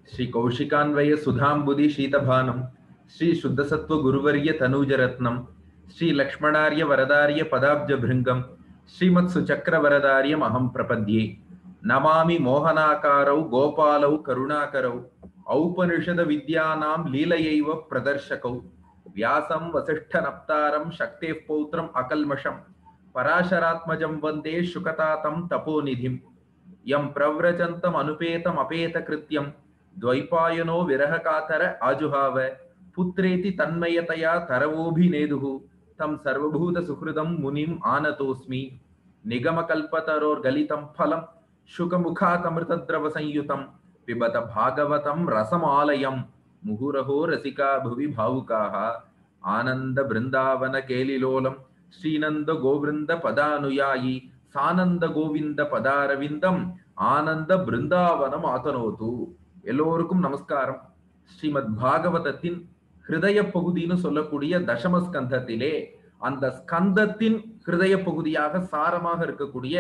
ಶ್ರೀ ಕೌಶಿಕಾನ್ವಯ ಸುಧಾಂಬುದಿ ಶೀತಭಾನಂ ಶ್ರೀ ಶುದ್ಧಸತ್ವ ಗುರುವರ್ಯ ತನೂಜರತ್ನಂ ಶ್ರೀ ಲಕ್ಷ್ಮಣಾರ್ಯ ವರದಾರ್ಯ ಪದಾಬ್ಜ ಭೃಂಗಂ ಶ್ರೀಮತ್ ಸುಚಕ್ರವರದಾರ್ಯಂ ಅಹಂ ಪ್ರಪದ್ಯೆ ನಮಾಮಿ ಮೋಹನಾಕಾರೌ ಗೋಪಾಲೌ ಕರುಣಾಕರೌ ಔಪನಿಷದ ವಿದ್ಯಾನಾಂ ಲೀಲಯೈವ ಪ್ರದರ್ಶಕೌ ವ್ಯಾಸಂ ವಸಿಷ್ಠನಪ್ತಾರಂ ಶಕ್ತೇಃ ಪೌತ್ರಂ ಅಕಲ್ಮಷಂ ಪರಾಶರಾತ್ಮಜಂ ವಂದೇ ಶುಕತಾತಂ ತಪೋನಿಧಿಂ ಯಂ ಪ್ರವ್ರಜಂತಂ ಅನುಪೇತಂ ಅಪೇತಕೃತ್ಯಂ ದ್ವೈಪಾಯನೋ ವಿರಹಕಾತರ ಆಜುಹಾವ ಪುತ್ರೇತಿ ತನ್ಮಯತೆಯ ತರವೋಭಿನೇದುಃ ತಂ ಸರ್ವಭೂತ ಸುಹೃದಂ ಮುನಿಂ ಆನತೋಸ್ಮಿ ನಿಗಮಕಲ್ಪತರೋರ್ಗಲಿತಂ ಫಲಂ ಶುಕಮುಖಾತಮೃತದ್ರವ ಸಂಯುತಂ ಪಿಬತ ಭಾಗವತಂ ರಸಮಾಲಯಂ ಮುಹುರಹೋ ರಸಿಕಾ ಭುವಿ ಭಾವುಕಾಃ ಆನಂದ ಬೃಂದಾವನ ಕೇಲಿಲೋಲಂ ಶ್ರೀನಂದ ಗೋವೃಂದ ಪದಾನುಯಾಯಿ சானந்த கோவிந்த பதாரவிந்தம் ஆனந்த பிருந்தாவனம் ஆத்தனோது எல்லோருக்கும் நமஸ்காரம் ஸ்ரீமத் பாகவதத்தின் ஹிருதய பகுதின்னு சொல்லக்கூடிய தசம ஸ்கந்தத்திலே அந்த ஸ்கந்தத்தின் ஹிருதய பகுதியாக சாரமாக இருக்கக்கூடிய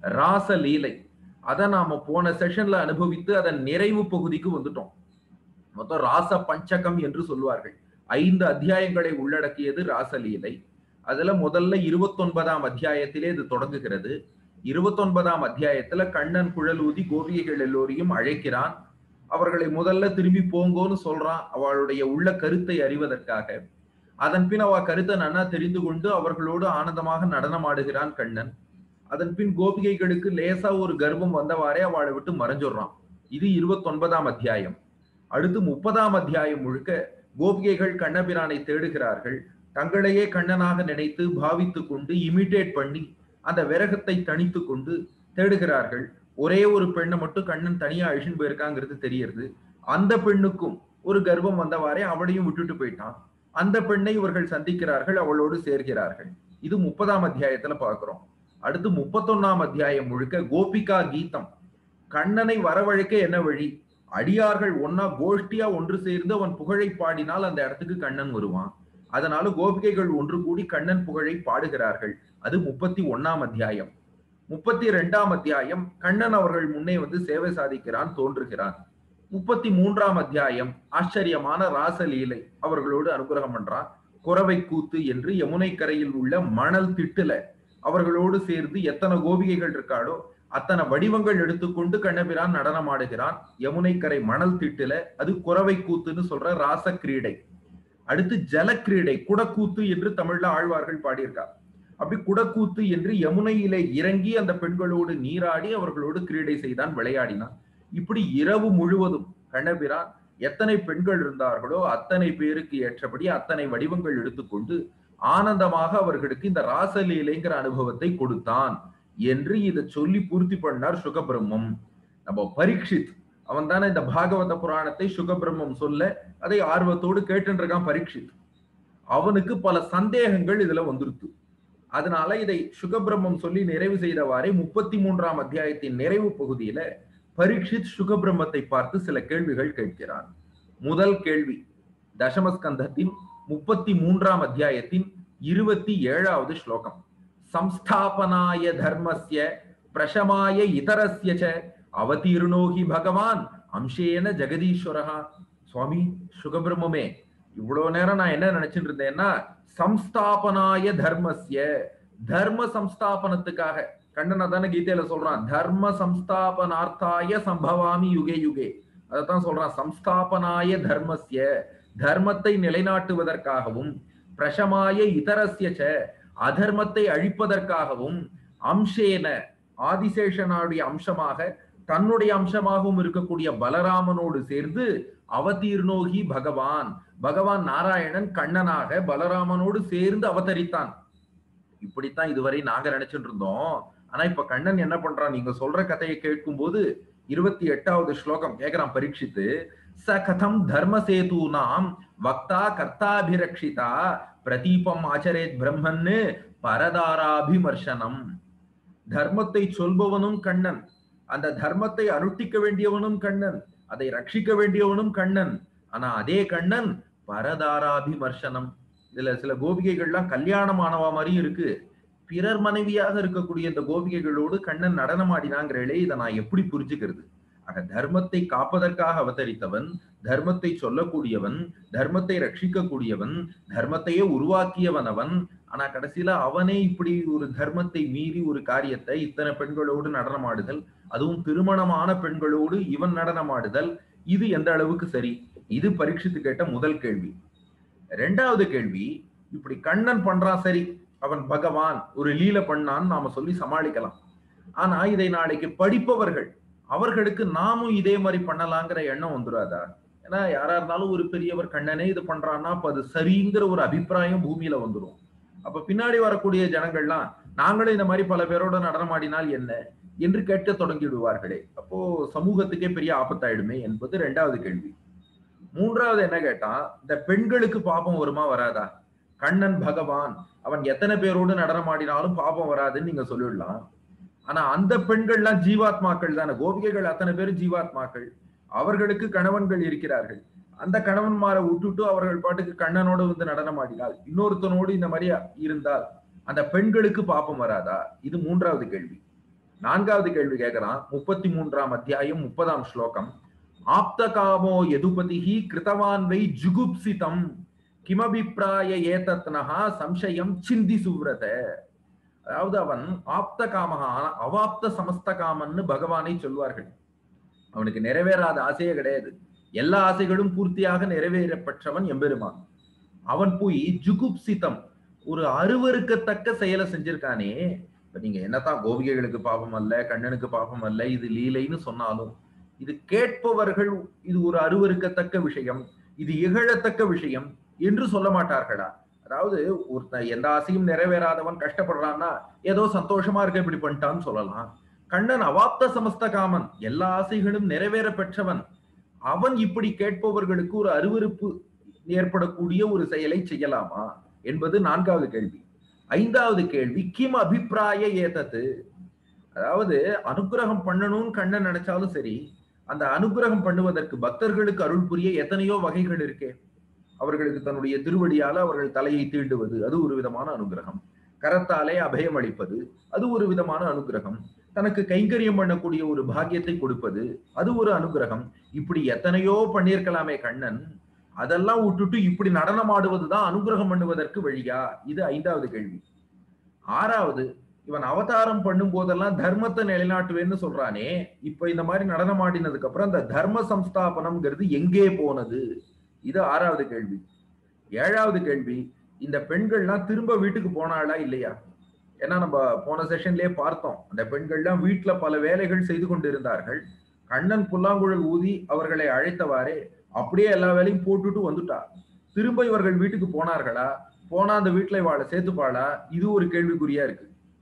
ராசலீலை அதை நாம போன செஷன்ல அனுபவித்து அதன் நிறைவு பகுதிக்கு வந்துட்டோம் மொத்தம் ராச பஞ்சகம் என்று சொல்வார்கள் ஐந்து அத்தியாயங்களை உள்ளடக்கியது ராசலீலை அதுல முதல்ல இருபத்தொன்பதாம் அத்தியாயத்திலே இது தொடங்குகிறது இருபத்தொன்பதாம் அத்தியாயத்துல கண்ணன் குழல் ஊதி கோபிகைகள் எல்லோரையும் அழைக்கிறான் அவர்களை முதல்ல திரும்பி போங்கோன்னு சொல்றான் அவளுடைய உள்ள கருத்தை அறிவதற்காக அதன் பின் அவ கருத்தை நன்னா தெரிந்து கொண்டு அவர்களோடு ஆனந்தமாக நடனமாடுகிறான் கண்ணன் அதன் பின் கோபிகைகளுக்கு லேசா ஒரு கர்ப்பம் வந்தவாறே அவளை விட்டு மறைஞ்சுடுறான் இது இருபத்தொன்பதாம் அத்தியாயம் அடுத்து முப்பதாம் அத்தியாயம் முழுக்க கோபிகைகள் கண்ணபிரானை தேடுகிறார்கள் தங்களையே கண்ணனாக நினைத்து பாவித்து கொண்டு இமிட்டேட் பண்ணி அந்த விரகத்தை தணித்து கொண்டு தேடுகிறார்கள் ஒரே ஒரு பெண்ணை மட்டும் கண்ணன் தனியா அழிச்சுன்னு போயிருக்காங்கிறது தெரியறது அந்த பெண்ணுக்கும் ஒரு கர்ப்பம் வந்தவாறே அவளையும் விட்டுட்டு போயிட்டான் அந்த பெண்ணை இவர்கள் சந்திக்கிறார்கள் அவளோடு சேர்கிறார்கள் இது முப்பதாம் அத்தியாயத்துல பாக்குறோம் அடுத்து முப்பத்தொன்னாம் அத்தியாயம் முழுக்க கோபிகா கீதம் கண்ணனை வரவழைக்க என்ன வழி அடியார்கள் ஒன்னா கோஷ்டியா ஒன்று சேர்ந்து அவன் புகழை பாடினால் அந்த இடத்துக்கு கண்ணன் வருவான் அதனால கோபிகைகள் ஒன்று கூடி கண்ணன் புகழை பாடுகிறார்கள் அது முப்பத்தி ஒன்னாம் அத்தியாயம் முப்பத்தி ரெண்டாம் அத்தியாயம் கண்ணன் அவர்கள் முன்னே வந்து சேவை சாதிக்கிறான் தோன்றுகிறான் முப்பத்தி மூன்றாம் அத்தியாயம் ஆச்சரியமான ராசலீலை அவர்களோடு அனுகிரகம் பண்றான் குறவை கூத்து என்று யமுனை கரையில் உள்ள மணல் திட்டுல அவர்களோடு சேர்ந்து எத்தனை கோபிகைகள் இருக்காளோ அத்தனை வடிவங்கள் எடுத்துக்கொண்டு கண்ணபிரான் நடனமாடுகிறான் யமுனை கரை மணல் திட்டுல அது குறவை கூத்துன்னு சொல்ற ராச கிரீடை அடுத்து ஜலக்கிரீடை குடக்கூத்து என்று தமிழ்ல ஆழ்வார்கள் பாடியிருக்கார் அப்படி குடக்கூத்து என்று யமுனையிலே இறங்கி அந்த பெண்களோடு நீராடி அவர்களோடு கிரீடை செய்தான் விளையாடினான் இப்படி இரவு முழுவதும் கண்ணபிரான் எத்தனை பெண்கள் இருந்தார்களோ அத்தனை பேருக்கு ஏற்றபடி அத்தனை வடிவங்கள் எடுத்துக்கொண்டு ஆனந்தமாக அவர்களுக்கு இந்த ராசலீலைங்கிற அனுபவத்தை கொடுத்தான் என்று இதை சொல்லி பூர்த்தி பண்ணார் சுகபிரம்மம் நம்ம பரீட்சித் அவன் தானே இந்த பாகவத புராணத்தை சுகபிரம்மம் சொல்ல அதை ஆர்வத்தோடு கேட்டுருக்கான் பரீட்சித் அவனுக்கு பல சந்தேகங்கள் இதுல வந்துருத்து அதனால இதை சுகபிரம்மம் சொல்லி நிறைவு செய்தவாறே முப்பத்தி மூன்றாம் அத்தியாயத்தின் நிறைவு பகுதியில பரீட்சித் சுகபிரம்மத்தை பார்த்து சில கேள்விகள் கேட்கிறான் முதல் கேள்வி தசமஸ்கந்தத்தின் முப்பத்தி மூன்றாம் அத்தியாயத்தின் இருபத்தி ஏழாவது ஸ்லோகம் சம்ஸ்தாபனாய தர்மஸ்ய பிரசமாய இதரஸ்ய அவதீர்ணோகி பகவான் அம்சேன ஜெகதீஸ்வரகா சுவாமி சுகபிரம்மே இவ்வளவு நேரம் நான் என்ன நினைச்சிட்டு இருந்தேன்னா சம்ஸ்தாபனாய தர்மஸ்ய தர்ம சம்ஸ்தாபனத்துக்காக கண்ணனை தானே கீதையில சொல்றான் தர்ம சம்ஸ்தாபனார்த்தாய சம்பவாமி யுகே யுகே அதைத்தான் சொல்றான் சம்ஸ்தாபனாய தர்மஸ்ய தர்மத்தை நிலைநாட்டுவதற்காகவும் பிரசமாய இதரஸ்ய அதர்மத்தை அழிப்பதற்காகவும் அம்சேன ஆதிசேஷனுடைய அம்சமாக தன்னுடைய அம்சமாகவும் இருக்கக்கூடிய பலராமனோடு சேர்ந்து அவதீர்ணோகி பகவான் பகவான் நாராயணன் கண்ணனாக பலராமனோடு சேர்ந்து அவதரித்தான் இப்படித்தான் இதுவரை நாங்க நினைச்சிட்டு இருந்தோம் ஆனா இப்ப கண்ணன் என்ன பண்றான் நீங்க சொல்ற கதையை கேட்கும் போது இருபத்தி எட்டாவது ஸ்லோகம் கேக்குறான் பரீட்சித்து ச கதம் தர்மசேது நாம் வக்தா கர்த்தாபிரக்ஷிதா பிரதீபம் ஆச்சரேத் பிரம்மன்னு பரதாராபிமர்சனம் தர்மத்தை சொல்பவனும் கண்ணன் அந்த தர்மத்தை அனுஷ்டிக்க வேண்டியவனும் கண்ணன் அதை ரட்சிக்க வேண்டியவனும் கண்ணன் ஆனா அதே கண்ணன் பரதாராபிமர்சனம் இதுல சில கோபிகைகள்லாம் கல்யாணமானவா மாதிரி இருக்கு பிறர் மனைவியாக இருக்கக்கூடிய இந்த கோபிகைகளோடு கண்ணன் நடனமாடினாங்கிறே இதை நான் எப்படி புரிஞ்சுக்கிறது ஆக தர்மத்தை காப்பதற்காக அவதரித்தவன் தர்மத்தை சொல்லக்கூடியவன் தர்மத்தை ரட்சிக்கக்கூடியவன் தர்மத்தையே உருவாக்கியவன் அவன் ஆனா கடைசியில அவனே இப்படி ஒரு தர்மத்தை மீறி ஒரு காரியத்தை இத்தனை பெண்களோடு நடனமாடுதல் அதுவும் திருமணமான பெண்களோடு இவன் நடனமாடுதல் இது எந்த அளவுக்கு சரி இது பரீட்சித்து கேட்ட முதல் கேள்வி ரெண்டாவது கேள்வி இப்படி கண்ணன் பண்றான் சரி அவன் பகவான் ஒரு லீல பண்ணான்னு நாம சொல்லி சமாளிக்கலாம் ஆனா இதை நாளைக்கு படிப்பவர்கள் அவர்களுக்கு நாமும் இதே மாதிரி பண்ணலாங்கிற எண்ணம் வந்துடாதா ஏன்னா யாரா இருந்தாலும் ஒரு பெரியவர் கண்ணனே இது பண்றான்னா அப்ப அது சரிங்கிற ஒரு அபிப்பிராயம் பூமியில வந்துடும் அப்ப பின்னாடி வரக்கூடிய ஜனங்கள்லாம் நாங்களும் இந்த மாதிரி பல பேரோட நடனமாடினால் என்ன என்று கேட்க தொடங்கிடுவார்களே அப்போ சமூகத்துக்கே பெரிய ஆபத்தாயிடுமே என்பது ரெண்டாவது கேள்வி மூன்றாவது என்ன கேட்டா இந்த பெண்களுக்கு பாபம் வருமா வராதா கண்ணன் பகவான் அவன் எத்தனை பேரோடு நடனமாடினாலும் பாபம் வராதுன்னு நீங்க சொல்லிடலாம் ஆனா அந்த பெண்கள்லாம் ஜீவாத்மாக்கள் தானே கோபிகைகள் அத்தனை பேரும் ஜீவாத்மாக்கள் அவர்களுக்கு கணவன்கள் இருக்கிறார்கள் அந்த கணவன்மாரை விட்டுட்டு அவர்கள் பாட்டுக்கு கண்ணனோடு வந்து நடனமாடினால் இன்னொருத்தனோடு இந்த மாதிரி இருந்தால் அந்த பெண்களுக்கு பாப்பம் வராதா இது மூன்றாவது கேள்வி நான்காவது கேள்வி கேட்கிறான் முப்பத்தி மூன்றாம் அத்தியாயம் முப்பதாம் ஸ்லோகம் ஆப்தகாமோ எதுபதிஹி கிருத்தவான் வை ஜுகுப்சிதம் கிமபிப்பிராய ஏதத்னஹா சம்சயம் சிந்தி சுவ்ரத அதாவது அவன் ஆப்த காமகா அவாப்த சமஸ்த காமன்னு பகவானை சொல்வார்கள் அவனுக்கு நிறைவேறாத ஆசையே கிடையாது எல்லா ஆசைகளும் பூர்த்தியாக நிறைவேறப்பட்டவன் எம்பெருமான் அவன் போய் ஜுகுப்சிதம் ஒரு அருவருக்கத்தக்க செயலை செஞ்சிருக்கானே இப்ப நீங்க என்னதான் கோபிகைகளுக்கு பாபம் அல்ல கண்ணனுக்கு பாபம் அல்ல இது லீலைன்னு சொன்னாலும் இது கேட்பவர்கள் இது ஒரு அருவருக்கத்தக்க விஷயம் இது இகழத்தக்க விஷயம் என்று சொல்ல மாட்டார்களா அதாவது ஒருத்தன் எந்த ஆசையும் நிறைவேறாதவன் கஷ்டப்படுறான்னா ஏதோ சந்தோஷமா இருக்க இப்படி பண்ணிட்டான்னு சொல்லலாம் கண்ணன் அவாப்த சமஸ்த காமன் எல்லா ஆசைகளும் நிறைவேற பெற்றவன் அவன் இப்படி கேட்பவர்களுக்கு ஒரு அருவருப்பு ஏற்படக்கூடிய ஒரு செயலை செய்யலாமா என்பது நான்காவது கேள்வி ஐந்தாவது கேள்வி கிம் அபிப்பிராய ஏதத்து அதாவது அனுகிரகம் பண்ணணும்னு கண்ணன் நினைச்சாலும் சரி அந்த அனுகிரகம் பண்ணுவதற்கு பக்தர்களுக்கு அருள் புரிய எத்தனையோ வகைகள் இருக்கே அவர்களுக்கு தன்னுடைய திருவடியால அவர்கள் தலையை தீண்டுவது அது ஒரு விதமான அனுகிரகம் கரத்தாலே அபயம் அளிப்பது அது ஒரு விதமான அனுகிரகம் தனக்கு கைங்கரியம் பண்ணக்கூடிய ஒரு பாக்கியத்தை கொடுப்பது அது ஒரு அனுகிரகம் இப்படி எத்தனையோ பண்ணியிருக்கலாமே கண்ணன் அதெல்லாம் விட்டுட்டு இப்படி நடனம் ஆடுவதுதான் அனுகிரகம் பண்ணுவதற்கு வழியா இது ஐந்தாவது கேள்வி ஆறாவது இவன் அவதாரம் பண்ணும் போதெல்லாம் தர்மத்தை நிலைநாட்டுவேன்னு சொல்றானே இப்ப இந்த மாதிரி நடனம் ஆடினதுக்கு அப்புறம் இந்த தர்ம சம்ஸ்தாபனம்ங்கிறது எங்கே போனது இது ஆறாவது கேள்வி ஏழாவது கேள்வி இந்த பெண்கள்லாம் திரும்ப வீட்டுக்கு போனாளா இல்லையா ஏன்னா நம்ம போன செஷன்லயே பார்த்தோம் அந்த பெண்கள்லாம் வீட்டுல பல வேலைகள் செய்து கொண்டிருந்தார்கள் கண்ணன் புல்லாங்குழல் ஊதி அவர்களை அழைத்தவாறே அப்படியே எல்லா வேலையும் போட்டுட்டு வந்துட்டா திரும்ப இவர்கள் வீட்டுக்கு போனார்களா போனா அந்த வீட்டுல இவாளை சேர்த்துப்பாளா இது ஒரு கேள்விக்குறியா இருக்கு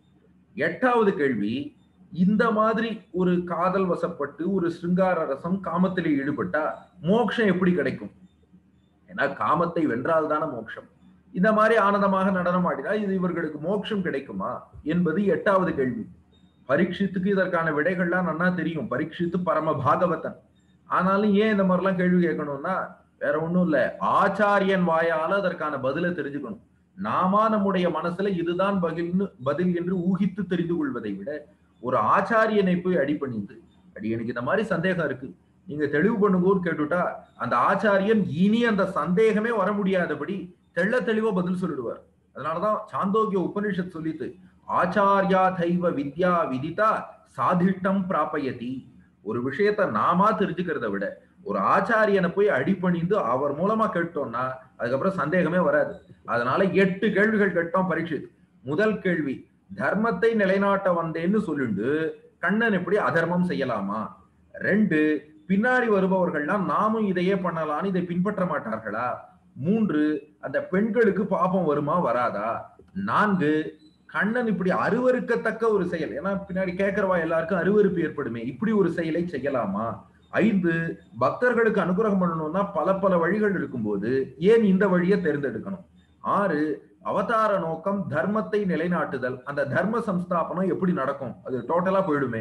எட்டாவது கேள்வி இந்த மாதிரி ஒரு காதல் வசப்பட்டு ஒரு சிருங்கார ரசம் காமத்திலே ஈடுபட்டா மோட்சம் எப்படி கிடைக்கும் ஏன்னா காமத்தை வென்றால் தானே மோட்சம் இந்த மாதிரி ஆனந்தமாக நடனம் ஆடினா இது இவர்களுக்கு மோட்சம் கிடைக்குமா என்பது எட்டாவது கேள்வி பரீட்சித்துக்கு இதற்கான விடைகள்லாம் நன்னா தெரியும் பரீட்சித்து பரம பாகவதன் ஆனாலும் ஏன் இந்த மாதிரிலாம் கேள்வி கேட்கணும்னா வேற ஒண்ணும் இல்ல ஆச்சாரியன் வாயால அதற்கான பதிலை தெரிஞ்சுக்கணும் நாமா நம்முடைய மனசுல இதுதான் பதில்னு பதில் என்று ஊகித்து தெரிந்து கொள்வதை விட ஒரு ஆச்சாரியனை போய் அடிபணிந்து அடி எனக்கு இந்த மாதிரி சந்தேகம் இருக்கு நீங்க தெளிவு பண்ணுங்கன்னு கேட்டுட்டா அந்த ஆச்சாரியன் இனி அந்த சந்தேகமே வர முடியாதபடி தெள்ள தெளிவா பதில் சொல்லிடுவார் அதனாலதான் சாந்தோக்கிய உபனிஷத் சொல்லித்து ஆச்சாரியா தெய்வ வித்யா விதிதா சாதிஷ்டம் பிராபயதி ஒரு விஷயத்த நாமா தெரிஞ்சுக்கிறத விட ஒரு ஆச்சாரியனை போய் அடிபணிந்து அவர் மூலமா கேட்டோம்னா அதுக்கப்புறம் சந்தேகமே வராது அதனால எட்டு கேள்விகள் கேட்டோம் பரீட்சித் முதல் கேள்வி தர்மத்தை நிலைநாட்ட வந்தேன்னு சொல்லிட்டு கண்ணன் எப்படி அதர்மம் செய்யலாமா ரெண்டு பின்னாடி வருபவர்கள்லாம் நாமும் இதையே பண்ணலாம்னு இதை பின்பற்ற மாட்டார்களா மூன்று அந்த பெண்களுக்கு பாபம் வருமா வராதா நான்கு கண்ணன் இப்படி அருவருக்கத்தக்க ஒரு செயல் ஏன்னா பின்னாடி கேட்கிறவா எல்லாருக்கும் அருவருப்பு ஏற்படுமே இப்படி ஒரு செயலை செய்யலாமா ஐந்து பக்தர்களுக்கு அனுகிரகம் பண்ணணும்னா பல பல வழிகள் இருக்கும்போது ஏன் இந்த வழியை தேர்ந்தெடுக்கணும் ஆறு அவதார நோக்கம் தர்மத்தை நிலைநாட்டுதல் அந்த தர்ம சம்ஸ்தாபனம் எப்படி நடக்கும் அது டோட்டலா போயிடுமே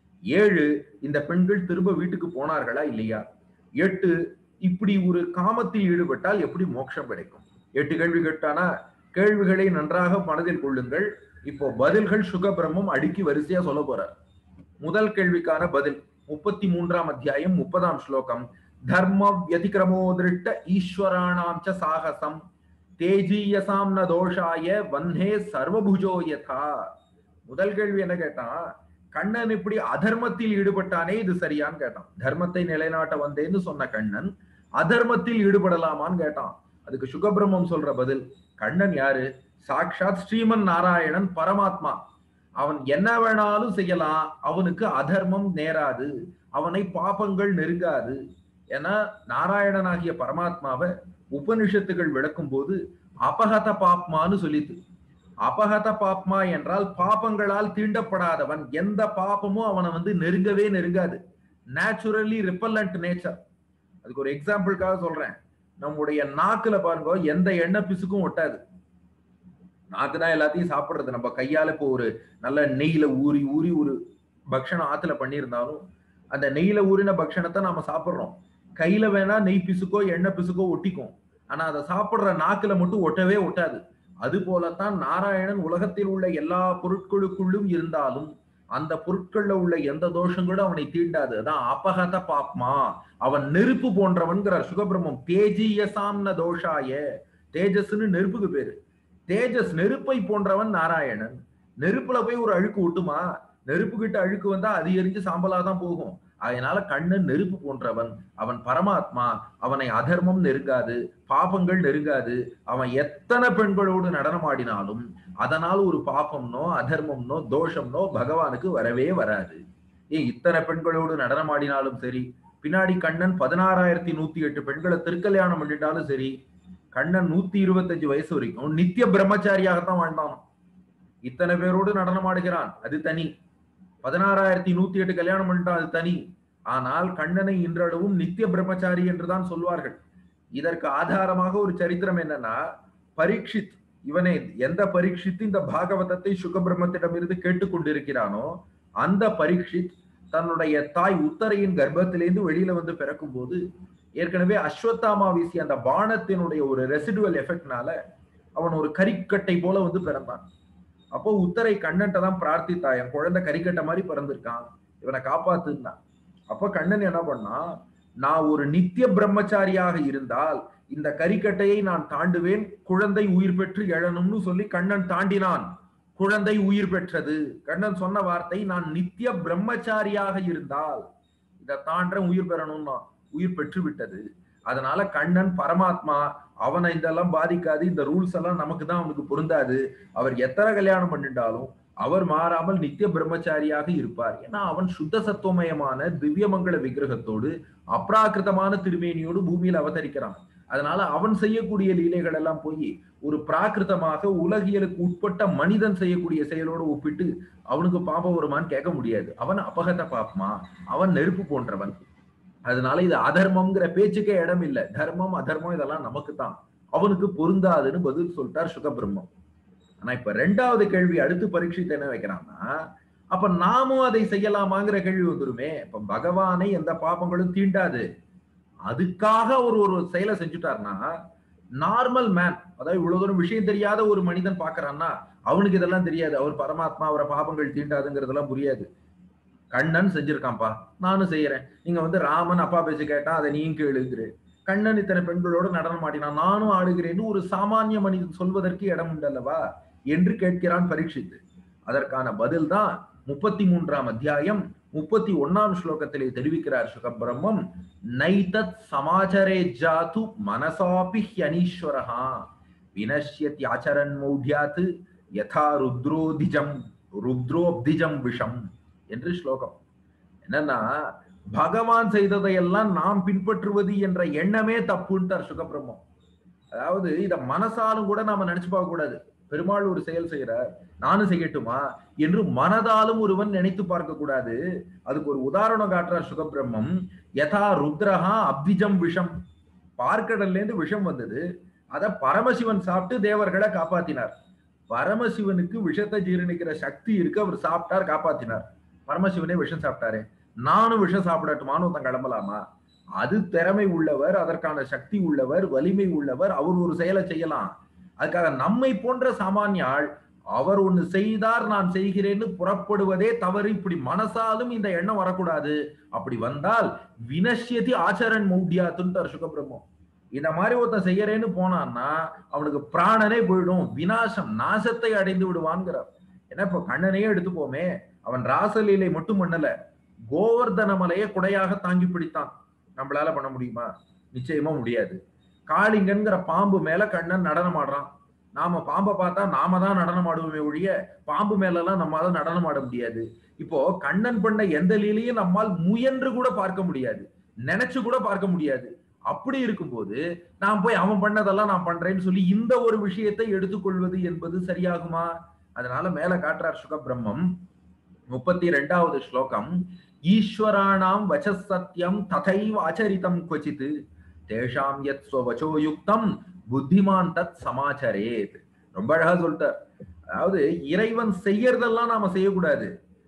ஏழு இந்த பெண்கள் திரும்ப வீட்டுக்கு போனார்களா இல்லையா எட்டு இப்படி ஒரு காமத்தில் ஈடுபட்டால் எப்படி மோட்சம் கிடைக்கும் எட்டு கேள்வி கேட்டானா கேள்விகளை நன்றாக மனதில் கொள்ளுங்கள் இப்போ பதில்கள் சுகபிரமும் அடுக்கி வரிசையா சொல்ல போறார் முதல் கேள்விக்கான பதில் முப்பத்தி மூன்றாம் அத்தியாயம் முப்பதாம் ஸ்லோகம் தர்ம வியதிகிரமோ திருட்ட ஈஸ்வராணாம் ச சாகசம் தேஜீயசாம் ந தோஷாய வன்னே சர்வபுஜோ யதா முதல் கேள்வி என்ன கேட்டான் கண்ணன் இப்படி அதர்மத்தில் ஈடுபட்டானே இது சரியான்னு கேட்டான் தர்மத்தை நிலைநாட்ட வந்தேன்னு சொன்ன கண்ணன் அதர்மத்தில் ஈடுபடலாமான்னு கேட்டான் அதுக்கு சுகபிரம்மம் சொல்ற பதில் கண்ணன் யாரு சாக்ஷாத் ஸ்ரீமன் நாராயணன் பரமாத்மா அவன் என்ன வேணாலும் செய்யலாம் அவனுக்கு அதர்மம் நேராது அவனை பாபங்கள் நெருங்காது ஏன்னா நாராயணனாகிய பரமாத்மாவை உபனிஷத்துகள் விளக்கும் போது அபகத பாப்மான்னு சொல்லித்து அபகத பாப்மா என்றால் பாபங்களால் தீண்டப்படாதவன் எந்த பாபமும் அவனை வந்து நெருங்கவே நெருங்காது நேச்சுரலி ரிப்பல்லண்ட் நேச்சர் அதுக்கு ஒரு எக்ஸாம்பிளுக்காக சொல்றேன் நம்முடைய நாக்குல பாருங்க எந்த எண்ணெய் பிசுக்கும் ஒட்டாது நாக்கு தான் எல்லாத்தையும் சாப்பிடுறது நம்ம கையால இப்போ ஒரு நல்ல நெய்யில ஊறி ஊறி ஒரு பக்ஷணம் ஆத்துல பண்ணியிருந்தாலும் அந்த நெய்யில ஊறின பக்ஷணத்தை நாம சாப்பிடுறோம் கையில வேணா நெய் பிசுக்கோ எண்ணெய் பிசுக்கோ ஒட்டிக்கும் ஆனா அதை சாப்பிடுற நாக்குல மட்டும் ஒட்டவே ஒட்டாது அது போலத்தான் நாராயணன் உலகத்தில் உள்ள எல்லா பொருட்களுக்குள்ளும் இருந்தாலும் அந்த பொருட்கள்ல உள்ள எந்த தோஷங்களும் அவனை தீண்டாது அதான் அபகத பாப்மா அவன் நெருப்பு போன்றவன்கிறார் சுகபிரம்மம் தேஜியசாம்ன தோஷாய தேஜஸ்னு நெருப்புக்கு பேரு தேஜஸ் நெருப்பை போன்றவன் நாராயணன் நெருப்புல போய் ஒரு அழுக்கு விட்டுமா நெருப்பு கிட்ட அழுக்கு வந்தா அது எரிஞ்சு சாம்பலா தான் போகும் அதனால கண்ணன் நெருப்பு போன்றவன் அவன் பரமாத்மா அவனை அதர்மம் நெருங்காது பாபங்கள் நெருங்காது அவன் எத்தனை பெண்களோடு நடனமாடினாலும் அதனால் ஒரு பாபம்னோ அதர்மம்னோ தோஷம்னோ பகவானுக்கு வரவே வராது ஏன் இத்தனை பெண்களோடு நடனமாடினாலும் சரி பின்னாடி கண்ணன் பதினாறாயிரத்தி நூத்தி எட்டு பெண்களை திருக்கல்யாணம் பண்ணிட்டாலும் சரி கண்ணன் நூத்தி இருபத்தஞ்சு வயசு வரைக்கும் நித்திய பிரம்மச்சாரியாகத்தான் வாழ்ந்தான் இத்தனை பேரோடு நடனமாடுகிறான் அது தனி பதினாறாயிரத்தி நூத்தி எட்டு கல்யாணம் பண்ணிட்டான் அது தனி ஆனால் கண்ணனை இன்றளவும் நித்திய பிரம்மச்சாரி என்றுதான் சொல்வார்கள் இதற்கு ஆதாரமாக ஒரு சரித்திரம் என்னன்னா பரீட்சித் இவனை எந்த பரீட்சித்து இந்த பாகவதத்தை சுகபிரம்மத்திடமிருந்து கேட்டுக்கொண்டிருக்கிறானோ அந்த பரீட்சித் தன்னுடைய தாய் உத்தரையின் கர்ப்பத்திலேருந்து வெளியில வந்து பிறக்கும் போது ஏற்கனவே அஸ்வத்தாமா வீசிய அந்த பானத்தினுடைய ஒரு ரெசிடுவல் எஃபெக்ட்னால அவன் ஒரு கரிக்கட்டை போல வந்து பிறந்தான் அப்போ உத்தரை கண்ணன்ட்ட தான் பிரார்த்தித்தா என் குழந்தை கரிக்கட்டை மாதிரி பிறந்திருக்கான் இவனை காப்பாத்துனான் அப்ப கண்ணன் என்ன பண்ணா நான் ஒரு நித்திய பிரம்மச்சாரியாக இருந்தால் இந்த கரிக்கட்டையை நான் தாண்டுவேன் குழந்தை உயிர் பெற்று எழணும்னு சொல்லி கண்ணன் தாண்டினான் குழந்தை உயிர் பெற்றது கண்ணன் சொன்ன வார்த்தை நான் நித்திய பிரம்மச்சாரியாக இருந்தால் இதை தாண்ட உயிர் பெறணும்னா உயிர் பெற்று விட்டது அதனால கண்ணன் பரமாத்மா அவனை இதெல்லாம் பாதிக்காது இந்த ரூல்ஸ் எல்லாம் நமக்கு தான் அவனுக்கு பொருந்தாது அவர் எத்தனை கல்யாணம் பண்ணிட்டாலும் அவர் மாறாமல் நித்திய பிரம்மச்சாரியாக இருப்பார் ஏன்னா அவன் சுத்த சத்துவமயமான திவ்யமங்கள விக்கிரகத்தோடு அப்ராக்கிருதமான திருமேனியோடு பூமியில் அவதரிக்கிறான் அதனால அவன் செய்யக்கூடிய லீலைகள் எல்லாம் போய் ஒரு பிராகிருதமாக உலகியலுக்கு உட்பட்ட மனிதன் செய்யக்கூடிய செயலோடு ஒப்பிட்டு அவனுக்கு பாபம் வருமான்னு கேட்க முடியாது அவன் அபகத பாப்மா அவன் நெருப்பு போன்றவன் அதனால இது அதர்மம்ங்கிற பேச்சுக்கே இடம் இல்லை தர்மம் அதர்மம் இதெல்லாம் நமக்கு தான் அவனுக்கு பொருந்தாதுன்னு பதில் சொல்லிட்டார் சுகபிரம்மம் ஆனா இப்ப ரெண்டாவது கேள்வி அடுத்து பரீட்சித்து என்ன வைக்கிறான்னா அப்ப நாமும் அதை செய்யலாமாங்கிற கேள்வி வந்துருமே இப்ப பகவானை எந்த பாபங்களும் தீண்டாது அதுக்காக ஒரு ஒரு செயலை செஞ்சுட்டாருன்னா நார்மல் மேன் அதாவது இவ்வளவு தூரம் விஷயம் தெரியாத ஒரு மனிதன் பாக்குறான்னா அவனுக்கு இதெல்லாம் தெரியாது அவர் பரமாத்மா அவரை பாபங்கள் தீண்டாதுங்கிறதெல்லாம் புரியாது கண்ணன் செஞ்சிருக்கான்ப்பா நானும் செய்யறேன் நீங்க வந்து ராமன் அப்பா பேச்சு கேட்டா அதை நீங்க கேளுங்கிறே கண்ணன் இத்தனை பெண்களோடு நடனம் ஆடினான் நானும் ஆடுகிறேன்னு ஒரு சாமானிய மனிதன் சொல்வதற்கு இடம் உண்டல்லவா என்று கேட்கிறான் பரீட்சித்து அதற்கான பதில் தான் முப்பத்தி மூன்றாம் அத்தியாயம் முப்பத்தி ஒன்னாம் ஸ்லோகத்திலே தெரிவிக்கிறார் சுகபிரம்மம் நைதத் சமாச்சரே ஜாது மனசாபி ஹியனீஸ்வரஹா வினஷ்யத் ஆச்சரன் மௌಢ்யாத் யதா ருத்ரோதிஜம் ருத்ரோப்திஜம் விஷம் என்று ஸ்லோகம் என்னன்னா பகவான் செய்ததையெல்லாம் நாம் பின்பற்றுவது என்ற எண்ணமே தப்புன்ட்டார் சுகபிரம்மம் அதாவது இத மனசாலும் கூட நாம நினைச்சு பார்க்க கூடாது பெருமாள் ஒரு செயல் செய்யறார் நானும் செய்யட்டுமா என்று மனதாலும் ஒருவன் நினைத்து பார்க்க கூடாது அதுக்கு ஒரு உதாரணம் காட்டுறார் சுகபிரம்மம் யதா ருத்ரஹா அப்திஜம் விஷம் பார்க்கடல்ல இருந்து விஷம் வந்தது அத பரமசிவன் சாப்பிட்டு தேவர்களை காப்பாத்தினார் பரமசிவனுக்கு விஷத்தை ஜீரணிக்கிற சக்தி இருக்கு அவர் சாப்பிட்டார் காப்பாத்தினார் பரமசிவனே விஷம் சாப்பிட்டாரு நானும் விஷம் சாப்பிடட்டுமான்னு ஒருத்தன் கிளம்பலாமா அது திறமை உள்ளவர் அதற்கான சக்தி உள்ளவர் வலிமை உள்ளவர் அவர் ஒரு செயலை செய்யலாம் அதுக்காக நம்மை போன்ற சாமானிய ஆள் அவர் ஒண்ணு செய்தார் நான் செய்கிறேன்னு புறப்படுவதே தவறு இப்படி மனசாலும் இந்த எண்ணம் வரக்கூடாது அப்படி வந்தால் வினஷ்யதி ஆச்சரன் மௌட்யாத்துன்னு சுகபிரம்மம் இந்த மாதிரி ஒருத்தன் செய்யறேன்னு போனான்னா அவனுக்கு பிராணனே போயிடும் வினாசம் நாசத்தை அடைந்து விடுவான்ங்கிறார் ஏன்னா இப்ப கண்ணனையே எடுத்துப்போமே அவன் ராசலீலை மட்டும் பண்ணல கோவர்தன மலையை குடையாக தாங்கி பிடித்தான் நம்மளால பண்ண முடியுமா நிச்சயமா முடியாது காளிங்கன்கிற பாம்பு மேல கண்ணன் நடனம் ஆடுறான் நாம பாம்பை பார்த்தா நாம தான் நடனம் ஆடுவோமே ஒழிய பாம்பு மேல எல்லாம் நம்மால நடனம் ஆட முடியாது இப்போ கண்ணன் பண்ண எந்த லீலையும் நம்மால் முயன்று கூட பார்க்க முடியாது நினைச்சு கூட பார்க்க முடியாது அப்படி இருக்கும்போது நான் போய் அவன் பண்ணதெல்லாம் நான் பண்றேன்னு சொல்லி இந்த ஒரு விஷயத்தை எடுத்துக்கொள்வது என்பது சரியாகுமா அதனால மேல காட்டுறார் சுகபிரம்மம் முப்பத்தி ரெண்டாவது ஸ்லோகம் ஈஸ்வராணாம் வச்ச சத்தியம் ததைவ ஆச்சரித்தம் கொச்சித் தேஷாம் யத் ஸ்வவச்சோ யுக்தம் புத்திமான் தத் சமாச்சரேத் ரொம்ப அழகா சொல்லிட்டார் அதாவது இறைவன் செய்யறதெல்லாம் நாம செய்யக்கூடாது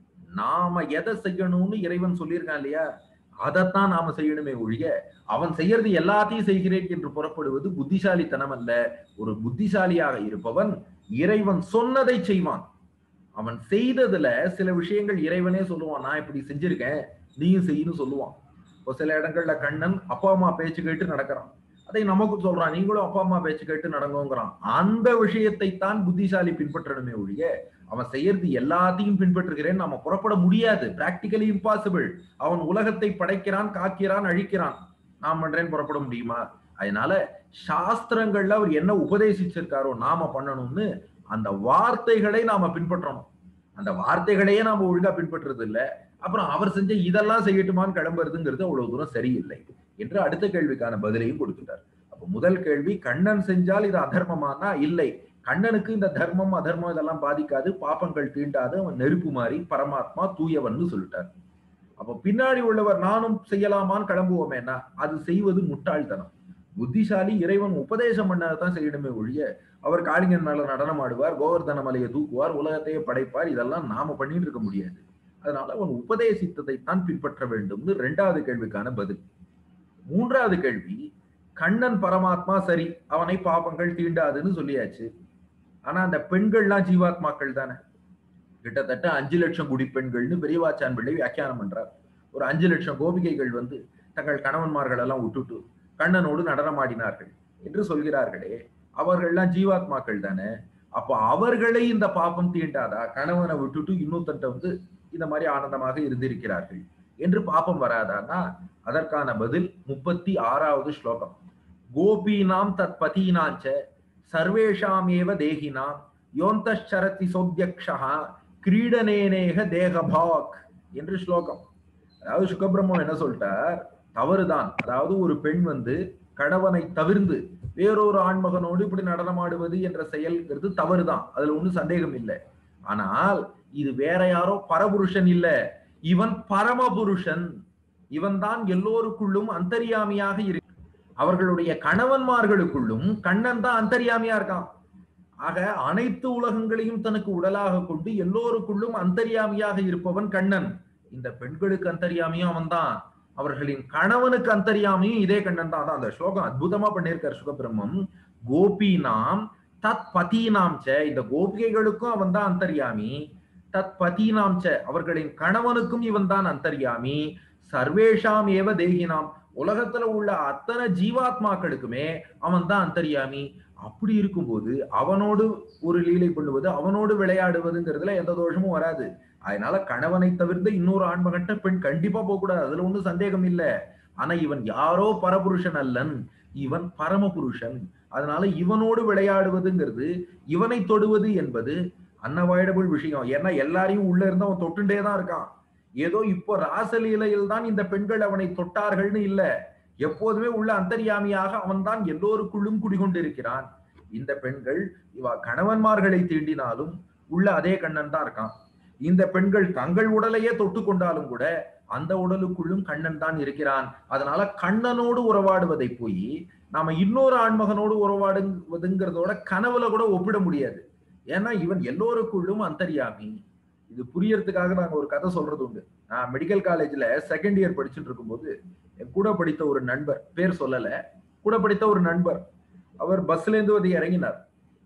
நாம எதை செய்யணும்னு இறைவன் சொல்லியிருக்கான் இல்லையா அதைத்தான் நாம செய்யணுமே ஒழிய அவன் செய்யறது எல்லாத்தையும் செய்கிறேன் என்று புறப்படுவது புத்திசாலித்தனம் அல்ல ஒரு புத்திசாலியாக இருப்பவன் இறைவன் சொன்னதை செய்வான் அவன் செய்ததுல சில விஷயங்கள் இறைவனே சொல்லுவான் நான் இப்படி செஞ்சிருக்கேன் நீயும் செய்யணும் சொல்லுவான் ஒரு சில இடங்கள்ல கண்ணன் அப்பா அம்மா பேச்சு கேட்டு நடக்கிறான் அதை நமக்கு சொல்றான் நீங்களும் அப்பா அம்மா பேச்சு கேட்டு நடங்குங்கிறான் அந்த விஷயத்தை தான் புத்திசாலி பின்பற்றணுமே ஒழிய அவன் செய்யறது எல்லாத்தையும் பின்பற்றுகிறேன் நாம புறப்பட முடியாது பிராக்டிகலி இம்பாசிபிள் அவன் உலகத்தை படைக்கிறான் காக்கிறான் அழிக்கிறான் நான் பண்றேன் புறப்பட முடியுமா அதனால சாஸ்திரங்கள்ல அவர் என்ன உபதேசிச்சிருக்காரோ நாம பண்ணணும்னு அந்த வார்த்தைகளை நாம பின்பற்றணும் அந்த வார்த்தைகளையே நாம ஒழுங்கா பின்பற்றுறது இல்ல அப்புறம் அவர் செஞ்ச இதெல்லாம் செய்யட்டுமான்னு கிளம்புறதுங்கிறது அவ்வளவு தூரம் சரியில்லை என்று அடுத்த கேள்விக்கான பதிலையும் கொடுத்துட்டார் அப்ப முதல் கேள்வி கண்ணன் செஞ்சால் இது அதர்மமானா இல்லை கண்ணனுக்கு இந்த தர்மம் அதர்மம் இதெல்லாம் பாதிக்காது பாப்பங்கள் தீண்டாது அவன் நெருப்பு மாறி பரமாத்மா தூயவன்னு சொல்லிட்டார் அப்ப பின்னாடி உள்ளவர் நானும் செய்யலாமான்னு கிளம்புவோமேனா அது செய்வது முட்டாள்தனம் புத்திசாலி இறைவன் உபதேசம் பண்ணதான் செய்யணுமே ஒழிய அவர் காளிங்கன் மேல நடனம் ஆடுவார் கோவர்தன மலையை தூக்குவார் உலகத்தையே படைப்பார் இதெல்லாம் நாம பண்ணிட்டு இருக்க முடியாது அதனால அவன் உபதேசித்ததை தான் பின்பற்ற வேண்டும்னு ரெண்டாவது கேள்விக்கான பதில் மூன்றாவது கேள்வி கண்ணன் பரமாத்மா சரி அவனை பாபங்கள் தீண்டாதுன்னு சொல்லியாச்சு ஆனா அந்த பெண்கள்லாம் ஜீவாத்மாக்கள் தானே கிட்டத்தட்ட அஞ்சு லட்சம் குடி பெண்கள்னு பெரியவாச்சான் பிள்ளை வியாக்கியானம் பண்றார் ஒரு அஞ்சு லட்சம் கோபிகைகள் வந்து தங்கள் கணவன்மார்கள் எல்லாம் விட்டுட்டு கண்ணனோடு நடனமாடினார்கள் என்று சொல்கிறார்களே அவர்கள்லாம் ஜீவாத்மாக்கள் தானே அப்ப அவர்களை இந்த பாப்பம் தீண்டாதா கணவனை விட்டுட்டு இன்னொருத்தன்ட்ட வந்து இந்த மாதிரி ஆனந்தமாக இருந்திருக்கிறார்கள் என்று பாப்பம் வராதான்னா அதற்கான பதில் முப்பத்தி ஆறாவது ஸ்லோகம் கோபீனாம் தத் பதீனாஞ்ச சர்வேஷாம் ஏவ தேகினாம் யோந்தரத்தி சோத்யக்ஷா கிரீடனேனேக தேகபாக் என்று ஸ்லோகம் அதாவது சுகபிரம்மம் என்ன சொல்லிட்டார் தவறுதான் அதாவது ஒரு பெண் வந்து கணவனை தவிர்ந்து வேறொரு ஆண்மகனோடு இப்படி நடனமாடுவது என்ற செயல்ங்கிறது தவறுதான் அதுல ஒண்ணும் சந்தேகம் இல்லை ஆனால் இது வேற யாரோ பரபுருஷன் இல்ல இவன் பரமபுருஷன் இவன் தான் எல்லோருக்குள்ளும் அந்தரியாமியாக இருக்கு அவர்களுடைய கணவன்மார்களுக்குள்ளும் கண்ணன் தான் அந்தரியாமியா இருக்கான் ஆக அனைத்து உலகங்களையும் தனக்கு உடலாக கொண்டு எல்லோருக்குள்ளும் அந்தரியாமியாக இருப்பவன் கண்ணன் இந்த பெண்களுக்கு அந்தரியாமியும் அவன் தான் அவர்களின் கணவனுக்கு அந்தரியாமியும் இதே கண்ணன் தான் அதான் அந்த ஸ்லோகம் அற்புதமா பண்ணியிருக்கார் சுகபிரம்மம் கோபினாம் தத் பதீனாம் ச இந்த கோபிகைகளுக்கும் அவன் தான் அந்தரியாமி தத் பதீனாம் ச அவர்களின் கணவனுக்கும் இவன் தான் அந்தரியாமி சர்வேஷாம் ஏவ தேகினாம் உலகத்துல உள்ள அத்தனை ஜீவாத்மாக்களுக்குமே அவன் தான் அந்தரியாமி அப்படி இருக்கும்போது அவனோடு ஒரு லீலை பண்ணுவது அவனோடு விளையாடுவதுங்கிறதுல எந்த தோஷமும் வராது அதனால கணவனை தவிர்த்து இன்னொரு ஆண்மகன்ட்ட பெண் கண்டிப்பா போக கூடாது அதுல ஒண்ணும் சந்தேகம் இல்ல ஆனா இவன் யாரோ பரபுருஷன் அல்லன் இவன் பரமபுருஷன் அதனால இவனோடு விளையாடுவதுங்கிறது இவனை தொடுவது என்பது அன்னவாய்டபுள் விஷயம் ஏன்னா எல்லாரையும் உள்ள இருந்து அவன் தொட்டுண்டே தான் இருக்கான் ஏதோ இப்போ ராசலீலையில் தான் இந்த பெண்கள் அவனை தொட்டார்கள்னு இல்ல எப்போதுமே உள்ள அந்தரியாமியாக அவன் தான் எல்லோருக்குள்ளும் குடிகொண்டிருக்கிறான் இந்த பெண்கள் இவ கணவன்மார்களை தீண்டினாலும் உள்ள அதே கண்ணன் தான் இருக்கான் இந்த பெண்கள் தங்கள் உடலையே தொட்டு கொண்டாலும் கூட அந்த உடலுக்குள்ளும் கண்ணன் தான் இருக்கிறான் அதனால கண்ணனோடு உறவாடுவதை போய் நாம இன்னொரு ஆண்மகனோடு உறவாடுவதுங்கிறதோட கனவுல கூட ஒப்பிட முடியாது ஏன்னா இவன் எல்லோருக்குள்ளும் அந்தரியாமி இது புரியறதுக்காக நாங்க ஒரு கதை சொல்றது உண்டு நான் மெடிக்கல் காலேஜ்ல செகண்ட் இயர் படிச்சுட்டு இருக்கும்போது என் கூட படித்த ஒரு நண்பர் பேர் சொல்லல கூட படித்த ஒரு நண்பர் அவர் பஸ்ல இருந்து வந்து இறங்கினார்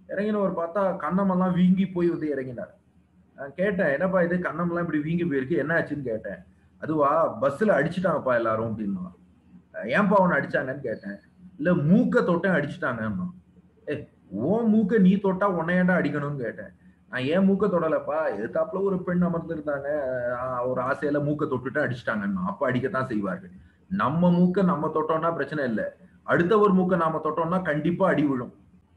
இறங்கினவர் பார்த்தா கண்ணமெல்லாம் வீங்கி போய் வந்து இறங்கினார் நான் கேட்டேன் என்னப்பா இது கண்ணமெல்லாம் இப்படி வீங்கி போயிருக்கு என்ன ஆச்சுன்னு கேட்டேன் அதுவா பஸ்ல அடிச்சுட்டாங்கப்பா எல்லாரும் அப்படின்னா ஏன்பா அவனை அடிச்சாங்கன்னு கேட்டேன் இல்ல மூக்க தொட்டேன் அடிச்சுட்டாங்கன்னா ஏ ஓ மூக்க நீ தொட்டா உன்னையண்டா அடிக்கணும்னு கேட்டேன் நான் ஏன் மூக்க தொடலப்பா எதிர்த்தாப்புல ஒரு பெண் அமர்ந்திருந்தாங்க ஆஹ் ஒரு ஆசையில மூக்க தொட்டுட்டு அடிச்சுட்டாங்கன்னா அப்ப அடிக்கத்தான் செய்வார்கள் நம்ம மூக்க நம்ம தொட்டோம்னா பிரச்சனை இல்லை அடுத்தவர் மூக்க நாம தொட்டோம்னா கண்டிப்பா அடி விழும்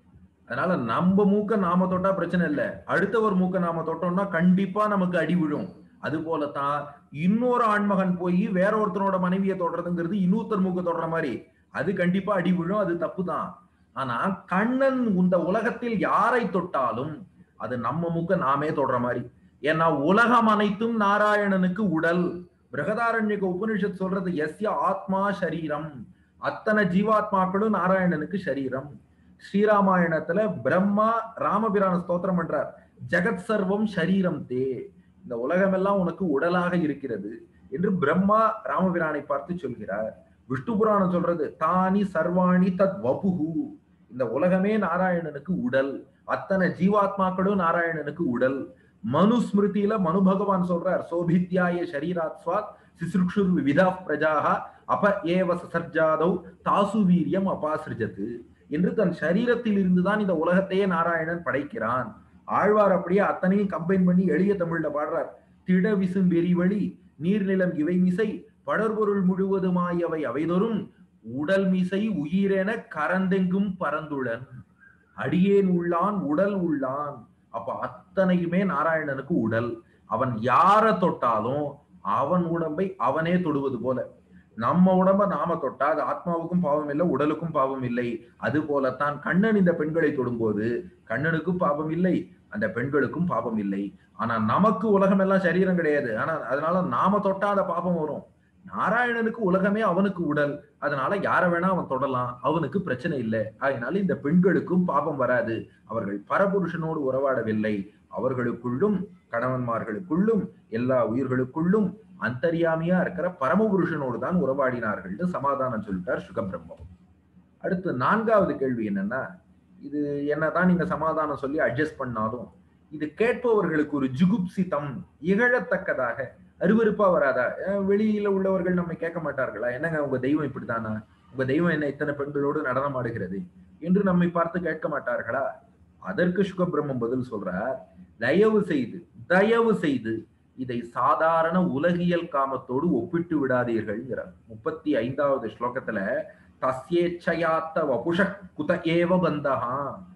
அதனால நம்ம மூக்க நாம தொட்டா பிரச்சனை இல்லை அடுத்தவர் மூக்க நாம தொட்டோம்னா கண்டிப்பா நமக்கு அடி விழும் அது போலத்தான் இன்னொரு ஆண்மகன் போய் வேற ஒருத்தனோட மனைவியை தொடறதுங்கிறது இன்னொருத்தர் மூக்க தொடற மாதிரி அது கண்டிப்பா அடி விழும் அது தப்பு தான் ஆனா கண்ணன் இந்த உலகத்தில் யாரை தொட்டாலும் அது நம்ம மூக்க நாமே தொடற மாதிரி ஏன்னா உலகம் அனைத்தும் நாராயணனுக்கு உடல் பிரகதாரண்யக உபனிஷத் சொல்றது எஸ்ய ஆத்மா சரீரம் அத்தனை ஜீவாத்மாக்களும் நாராயணனுக்கு சரீரம் ஸ்ரீராமாயணத்துல பிரம்மா ராமபிரான ஸ்தோத்திரம் பண்றார் ஜெகத் சர்வம் சரீரம் தே இந்த உலகமெல்லாம் உனக்கு உடலாக இருக்கிறது என்று பிரம்மா ராமபிரானை பார்த்து சொல்கிறார் விஷ்ணு புராணம் சொல்றது தானி சர்வாணி தத் வபுகு இந்த உலகமே நாராயணனுக்கு உடல் அத்தனை ஜீவாத்மாக்களும் நாராயணனுக்கு உடல் மனு ஸ்மிருதியில மனு பகவான் சொல்றார் சோபித்யாய சரீராத்ஸ்வாத் சிசுருக்ஷுர் விவிதா பிரஜாக அப ஏவ சர்ஜாதவ் தாசு வீரியம் அபாசிருஜத்து என்று தன் சரீரத்தில் இருந்துதான் இந்த உலகத்தையே நாராயணன் படைக்கிறான் ஆழ்வார் அப்படியே அத்தனையும் கம்பைன் பண்ணி எளிய தமிழ்ல பாடுறார் திட விசும் வெறிவழி நீர்நிலம் இவை மிசை படர்பொருள் முழுவதுமாயவை அவைதொரும் உடல் மிசை உயிரென கரந்தெங்கும் பரந்துடன் அடியேன் உள்ளான் உடல் உள்ளான் அப்ப அத்தனையுமே நாராயணனுக்கு உடல் அவன் யார தொட்டாலும் அவன் உடம்பை அவனே தொடுவது போல நம்ம உடம்ப நாம தொட்டா அது ஆத்மாவுக்கும் பாவம் இல்லை உடலுக்கும் பாவம் இல்லை அது போலத்தான் கண்ணன் இந்த பெண்களை தொடும்போது கண்ணனுக்கும் பாவம் இல்லை அந்த பெண்களுக்கும் பாவம் இல்லை ஆனா நமக்கு உலகம் எல்லாம் சரீரம் கிடையாது ஆனா அதனால நாம தொட்டாத பாபம் வரும் நாராயணனுக்கு உலகமே அவனுக்கு உடல் அதனால யார வேணா அவன் தொடலாம் அவனுக்கு பிரச்சனை இல்லை அதனால இந்த பெண்களுக்கும் பாபம் வராது அவர்கள் பரபுருஷனோடு உறவாடவில்லை அவர்களுக்குள்ளும் கணவன்மார்களுக்குள்ளும் எல்லா உயிர்களுக்குள்ளும் அந்தரியாமியா இருக்கிற பரமபுருஷனோடு தான் உறவாடினார்கள்னு சமாதானம் சொல்லிட்டார் சுகபிரம்மம் அடுத்து நான்காவது கேள்வி என்னன்னா இது என்னதான் நீங்க சமாதானம் சொல்லி அட்ஜஸ்ட் பண்ணாலும் இது கேட்பவர்களுக்கு ஒரு ஜுகுப்சிதம் இகழத்தக்கதாக அருவருப்பா வராதா அஹ் வெளியில உள்ளவர்கள் நம்ம கேட்க மாட்டார்களா என்னங்க உங்க தெய்வம் இப்படித்தானா உங்க தெய்வம் என்ன இத்தனை பெண்களோடு நடனம் ஆடுகிறது என்று நம்மை பார்த்து கேட்க மாட்டார்களா அதற்கு சுகபிரம்மம் பதில் சொல்றார் தயவு செய்து தயவு செய்து இதை சாதாரண உலகியல் காமத்தோடு ஒப்பிட்டு விடாதீர்கள்ங்கிறார் முப்பத்தி ஐந்தாவது ஸ்லோகத்துல தஸ்யேச்சயாத்த வபுஷ குத ஏவ பந்தகா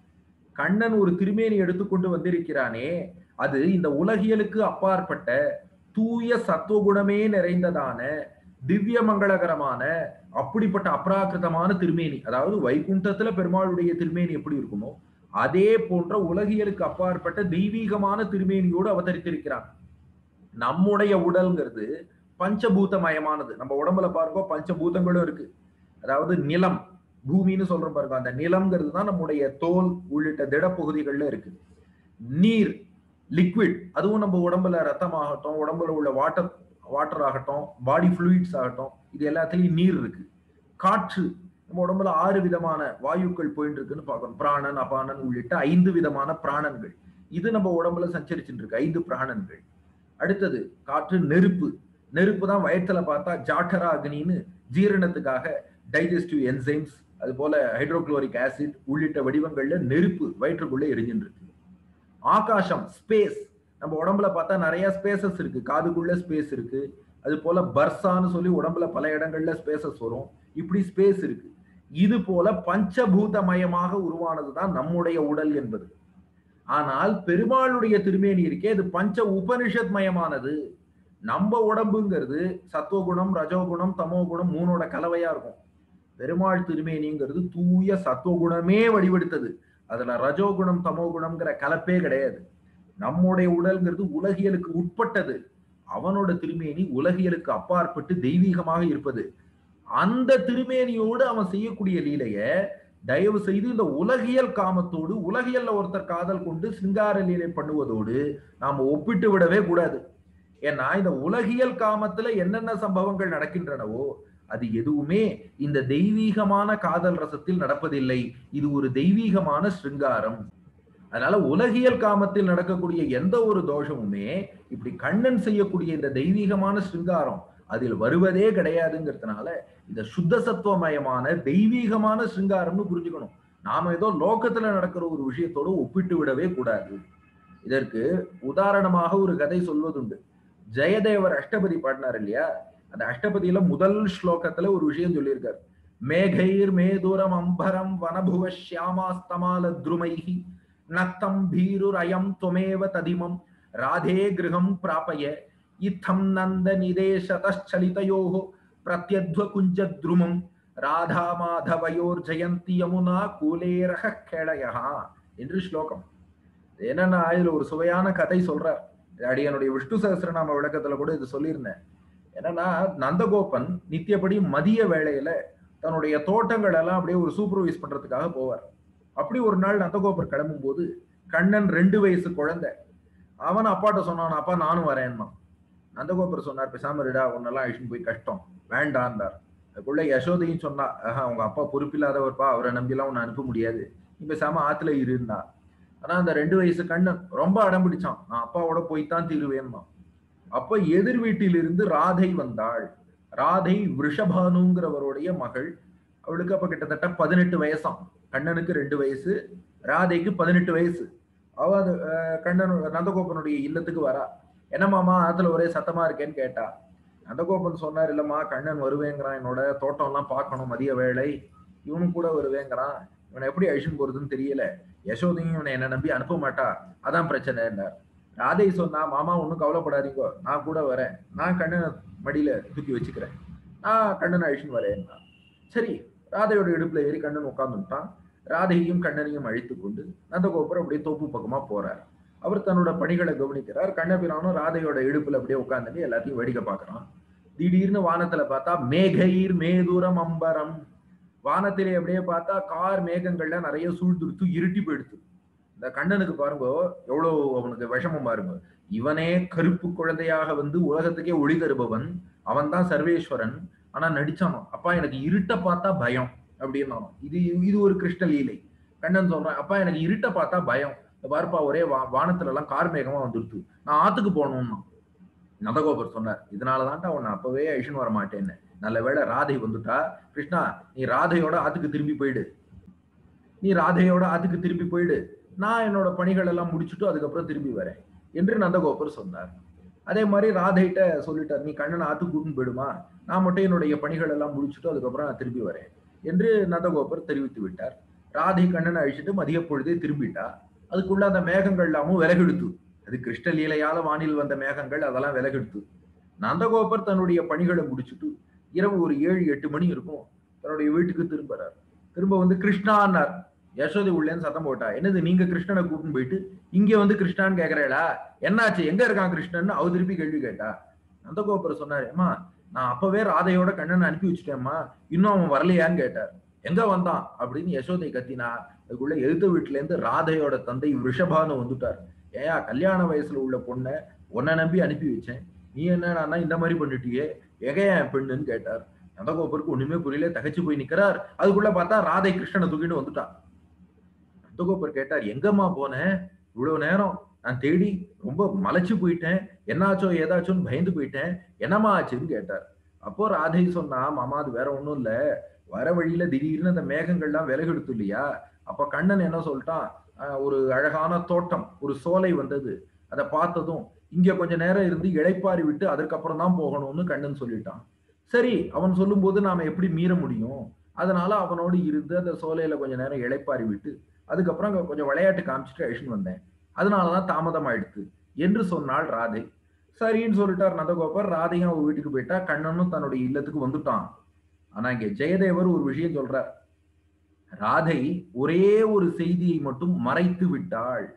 கண்ணன் ஒரு திருமேனி எடுத்துக்கொண்டு வந்திருக்கிறானே அது இந்த உலகியலுக்கு அப்பாற்பட்ட தூய சத்துவகுணமே நிறைந்ததான திவ்ய மங்களகரமான அப்படிப்பட்ட அப்ராக்கிருதமான திருமேனி அதாவது வைகுண்டத்துல பெருமாளுடைய திருமேனி எப்படி இருக்குமோ அதே போன்ற உலகியலுக்கு அப்பாற்பட்ட தெய்வீகமான திருமேனியோடு அவதரித்திருக்கிறான் நம்முடைய உடல்ங்கிறது பஞ்சபூதமயமானது நம்ம உடம்புல பாருங்க பஞ்சபூதங்களும் இருக்கு அதாவது நிலம் பூமின்னு சொல்றோம் பாருங்க அந்த நிலம்ங்கிறது தான் நம்முடைய தோல் உள்ளிட்ட திடப்பகுதிகள்ல இருக்கு நீர் லிக்விட் அதுவும் நம்ம உடம்புல ரத்தம் ஆகட்டும் உடம்புல உள்ள வாட்டர் வாட்டர் ஆகட்டும் பாடி ஃப்ளூயிட்ஸ் ஆகட்டும் இது எல்லாத்துலயும் நீர் இருக்கு காற்று நம்ம உடம்புல ஆறு விதமான வாயுக்கள் போயிட்டு இருக்குன்னு பார்க்கணும் பிராணன் அபானன் உள்ளிட்ட ஐந்து விதமான பிராணன்கள் இது நம்ம உடம்புல சஞ்சரிச்சுட்டு இருக்கு ஐந்து பிராணன்கள் அடுத்தது காற்று நெருப்பு நெருப்பு தான் வயத்துல பார்த்தா ஜாட்டரா அக்னின்னு ஜீரணத்துக்காக டைஜஸ்டிவ் என்சைம்ஸ் அது போல ஹைட்ரோகுளோரிக் ஆசிட் உள்ளிட்ட வடிவங்கள்ல நெருப்பு வயிற்றுக்குள்ள எரிஞ்சுட்டு இருக்கு ஆகாசம் ஸ்பேஸ் நம்ம உடம்புல பார்த்தா நிறைய ஸ்பேசஸ் இருக்கு காதுக்குள்ள ஸ்பேஸ் இருக்கு அது போல பர்சான்னு சொல்லி உடம்புல பல இடங்கள்ல ஸ்பேசஸ் வரும் இப்படி ஸ்பேஸ் இருக்கு இது போல பஞ்சபூதமயமாக உருவானதுதான் நம்முடைய உடல் என்பது ஆனால் பெருமாளுடைய திருமேனி இருக்கே இது பஞ்ச உபனிஷத் மயமானது நம்ம உடம்புங்கிறது சத்துவகுணம் ரஜோகுணம் தமோகுணம் மூணோட கலவையா இருக்கும் பெருமாள் திருமேனிங்கிறது தூய சத்துவகுணமே வடிவெடுத்தது அதுல ரஜோகுணம் தமோகுணம்ங்கிற கலப்பே கிடையாது நம்முடைய உடல்ங்கிறது உலகியலுக்கு உட்பட்டது அவனோட திருமேனி உலகியலுக்கு அப்பாற்பட்டு தெய்வீகமாக இருப்பது அந்த திருமேனியோடு அவன் செய்யக்கூடிய லீலைய தயவு செய்து இந்த உலகியல் காமத்தோடு உலகியல்ல ஒருத்தர் காதல் கொண்டு சிங்கார லீலை பண்ணுவதோடு நாம ஒப்பிட்டு விடவே கூடாது ஏன்னா இந்த உலகியல் காமத்துல என்னென்ன சம்பவங்கள் நடக்கின்றனவோ அது எதுவுமே இந்த தெய்வீகமான காதல் ரசத்தில் நடப்பதில்லை இது ஒரு தெய்வீகமான ஸ்ருங்காரம் அதனால உலகியல் காமத்தில் நடக்கக்கூடிய எந்த ஒரு தோஷமுமே இப்படி கண்ணன் செய்யக்கூடிய இந்த தெய்வீகமான சிருங்காரம் அதில் வருவதே கிடையாதுங்கிறதுனால இந்த சுத்த சத்துவமயமான தெய்வீகமான சிருங்காரம்னு புரிஞ்சுக்கணும் நாம ஏதோ லோகத்துல நடக்கிற ஒரு விஷயத்தோடு ஒப்பிட்டு விடவே கூடாது இதற்கு உதாரணமாக ஒரு கதை சொல்வதுண்டு ஜெயதேவர் அஷ்டபதி பாடினார் இல்லையா அந்த அஷ்டபதியில முதல் ஸ்லோகத்துல ஒரு விஷயம் சொல்லியிருக்காரு மேகைர் மேதுரம் அம்பரம் வனபுவ ஷியாமாஸ்தமால துருமைஹி நக்தம் பீருர் அயம் துவமேவ ததிமம் ராதே கிரகம் பிராபய இத்தம் நந்த நிதேசதச்சலிதயோः பிரத்யத்வ குஞ்சத்ருமம் ராதா மாதவயோர் ஜெயந்தி யமுனா கூலேரக கேளயா என்று ஸ்லோகம் என்னன்னா இதுல ஒரு சுவையான கதை சொல்றார் அடியனுடைய விஷ்ணு சகசிரநாம விளக்கத்துல கூட இது சொல்லியிருந்தேன் என்னன்னா நந்தகோபன் நித்தியப்படி மதிய வேளையில தன்னுடைய தோட்டங்கள் எல்லாம் அப்படியே ஒரு சூப்பர்வைஸ் பண்றதுக்காக போவார் அப்படி ஒரு நாள் நந்தகோபர் கிளம்பும் போது கண்ணன் ரெண்டு வயசு குழந்தை அவன் அப்பாட்ட சொன்னான் அப்பா நானும் வரேன்னா நந்தகோபர் சொன்னார் பேசாம இருடா உன்னெல்லாம் அழிச்சுன்னு போய் கஷ்டம் வேண்டான்னார் அதுக்குள்ள யசோதையும் சொன்னா ஆஹா உங்க அப்பா பொறுப்பில்லாதவர்ப்பா அவரை நம்பிலாம் உன்னை அனுப்ப முடியாது நீ பேசாம ஆத்துல இருந்தா ஆனா அந்த ரெண்டு வயசு கண்ணன் ரொம்ப அடம் பிடிச்சான் நான் அப்பாவோட போய்த்தான் தீருவேன்னா அப்ப எதிர் வீட்டிலிருந்து ராதை வந்தாள் ராதை விஷபானுங்கிறவருடைய மகள் அவளுக்கு அப்ப கிட்டத்தட்ட பதினெட்டு வயசாம் கண்ணனுக்கு ரெண்டு வயசு ராதைக்கு பதினெட்டு வயசு அவ அது அஹ், கண்ணன் நந்தகோபனுடைய இல்லத்துக்கு வரா என்னமாமா ஆத்துல ஒரே சத்தமா இருக்கேன்னு கேட்டா நந்தகோபன் சொன்னார் இல்லம்மா கண்ணன் வருவேங்கிறான் என்னோட தோட்டம் எல்லாம் பார்க்கணும் மதிய வேளை இவனும் கூட வருவேங்கிறான் இவனை எப்படி அழிச்சுன்னு போறதுன்னு தெரியல யசோதையும் இவனை என்ன நம்பி அனுப்ப மாட்டா அதான் பிரச்சனை ராதை சொன்னா மாமா ஒன்றும் கவலைப்படாதீங்கோ நான் கூட வரேன் நான் கண்ணனை மடியில தூக்கி வச்சுக்கிறேன் நான் கண்ணனை அழிச்சுன்னு வரேன்னா சரி ராதையோட இடுப்புல ஏறி கண்ணன் உட்கார்ந்துட்டான் ராதையையும் கண்ணனையும் அழைத்து கொண்டு நந்தகோபுரம் அப்படியே தோப்பு பக்கமா போறார் அவர் தன்னோட பணிகளை கவனிக்கிறார் கண்ணபிரானும் ராதையோட இடுப்புல அப்படியே உட்கார்ந்துட்டு எல்லாத்தையும் வேடிக்கை பார்க்கறான் திடீர்னு வானத்துல பார்த்தா மேகைர் மேதுரம் அம்பரம் வானத்திலே அப்படியே பார்த்தா கார் மேகங்கள்ல நிறைய சூழ்ந்துடுத்து இருட்டி போயிடுத்து இந்த கண்ணனுக்கு பாருங்க எவ்வளவு அவனுக்கு விஷமம் பாருங்க இவனே கருப்பு குழந்தையாக வந்து உலகத்துக்கே ஒளி தருபவன் அவன் தான் சர்வேஸ்வரன் ஆனா நடிச்சானோ அப்பா எனக்கு இருட்ட பார்த்தா பயம் அப்படின்னானோ இது இது ஒரு கிருஷ்ண லீலை கண்ணன் சொல்றான் அப்பா எனக்கு இருட்ட பார்த்தா பயம் இந்த பாருப்பா ஒரே வா வானத்துல எல்லாம் கார் மேகமா வந்துருத்து நான் ஆத்துக்கு போகணும்னா நந்தகோபர் சொன்னார் இதனாலதான்டா உன்னை அப்பவே ஐஷன் வர மாட்டேன்னு நல்ல வேளை ராதை வந்துட்டா கிருஷ்ணா நீ ராதையோட ஆத்துக்கு திரும்பி போயிடு நீ ராதையோட ஆத்துக்கு திரும்பி போயிடு நான் என்னோட பணிகள் எல்லாம் முடிச்சுட்டு அதுக்கப்புறம் திரும்பி வரேன் என்று நந்தகோபர் சொன்னார் அதே மாதிரி ராதைகிட்ட சொல்லிட்டார் நீ கண்ணனை ஆத்துக்கு கூட்டின்னு போயிடுமா நான் மட்டும் என்னுடைய பணிகள் எல்லாம் முடிச்சுட்டு அதுக்கப்புறம் நான் திரும்பி வரேன் என்று நந்தகோபர் தெரிவித்து விட்டார் ராதை கண்ணனை அழிச்சிட்டு மதிய பொழுதே திரும்பிட்டா அதுக்குள்ள அந்த மேகங்கள் எல்லாமும் விலகெடுத்து அது கிருஷ்ண லீலையால வானில் வந்த மேகங்கள் அதெல்லாம் விலகெடுத்து நந்தகோபர் தன்னுடைய பணிகளை முடிச்சுட்டு இரவு ஒரு ஏழு எட்டு மணி இருக்கும் தன்னுடைய வீட்டுக்கு திரும்புறார் திரும்ப வந்து கிருஷ்ணான்னார் யசோதை உள்ளேன்னு சத்தம் போட்டா என்னது நீங்க கிருஷ்ணனை கூட்டின்னு போயிட்டு இங்க வந்து கிருஷ்ணான்னு கேக்குறேடா என்னாச்சு எங்க இருக்கான் கிருஷ்ணன் அவ திருப்பி கேள்வி கேட்டா நந்தகோபுரம் சொன்னாரு ஏமா நான் அப்பவே ராதையோட கண்ணனை அனுப்பி வச்சுட்டேம்மா இன்னும் அவன் வரலையான்னு கேட்டார் எங்க வந்தான் அப்படின்னு யசோதை கத்தினா அதுக்குள்ள எழுத்த வீட்டுல இருந்து ராதையோட தந்தை ரிஷபானு வந்துட்டார் ஏயா கல்யாண வயசுல உள்ள பொண்ணை உன்னை நம்பி அனுப்பி வச்சேன் நீ என்ன இந்த மாதிரி பண்ணிட்டியே எகையா என் பெண்ணுன்னு கேட்டார் நந்தகோபருக்கு ஒண்ணுமே புரியல தகச்சு போய் நிக்கிறார் அதுக்குள்ள பார்த்தா ராதை கிருஷ்ணனை தூக்கிட்டு வந்துட்டான் நந்தகோபர் கேட்டார் எங்கம்மா போனேன் இவ்வளவு நேரம் நான் தேடி ரொம்ப மலைச்சு போயிட்டேன் என்னாச்சோ ஏதாச்சோன்னு பயந்து போயிட்டேன் என்னம்மா ஆச்சுன்னு கேட்டார் அப்போ ராதை சொன்னா மாமா அது வேற ஒண்ணும் இல்ல வர வழியில திடீர்னு அந்த மேகங்கள்லாம் விலகெடுத்து இல்லையா அப்ப கண்ணன் என்ன சொல்லிட்டான் ஆஹ் ஒரு அழகான தோட்டம் ஒரு சோலை வந்தது அதை பார்த்ததும் இங்க கொஞ்ச நேரம் இருந்து இளைப்பாரி விட்டு அதற்கப்புறம் தான் போகணும்னு கண்ணன் சொல்லிட்டான் சரி அவன் சொல்லும்போது நாம எப்படி மீற முடியும் அதனால அவனோடு இருந்து அந்த சோலையில கொஞ்ச நேரம் இளைப்பாரி விட்டு அதுக்கப்புறம் அங்க கொஞ்சம் விளையாட்டு காமிச்சிட்டு அழிச்சுன்னு வந்தேன் அதனாலதான் தாமதம் ஆயிடுத்து என்று சொன்னாள் ராதை சரின்னு சொல்லிட்டார் நந்தகோபர் ராதையும் அவ வீட்டுக்கு போயிட்டா கண்ணனும் தன்னுடைய இல்லத்துக்கு வந்துட்டான் ஆனா இங்க ஜெயதேவர் ஒரு விஷயம் சொல்றார் ராதை ஒரே ஒரு செய்தியை மட்டும் மறைத்து விட்டாள்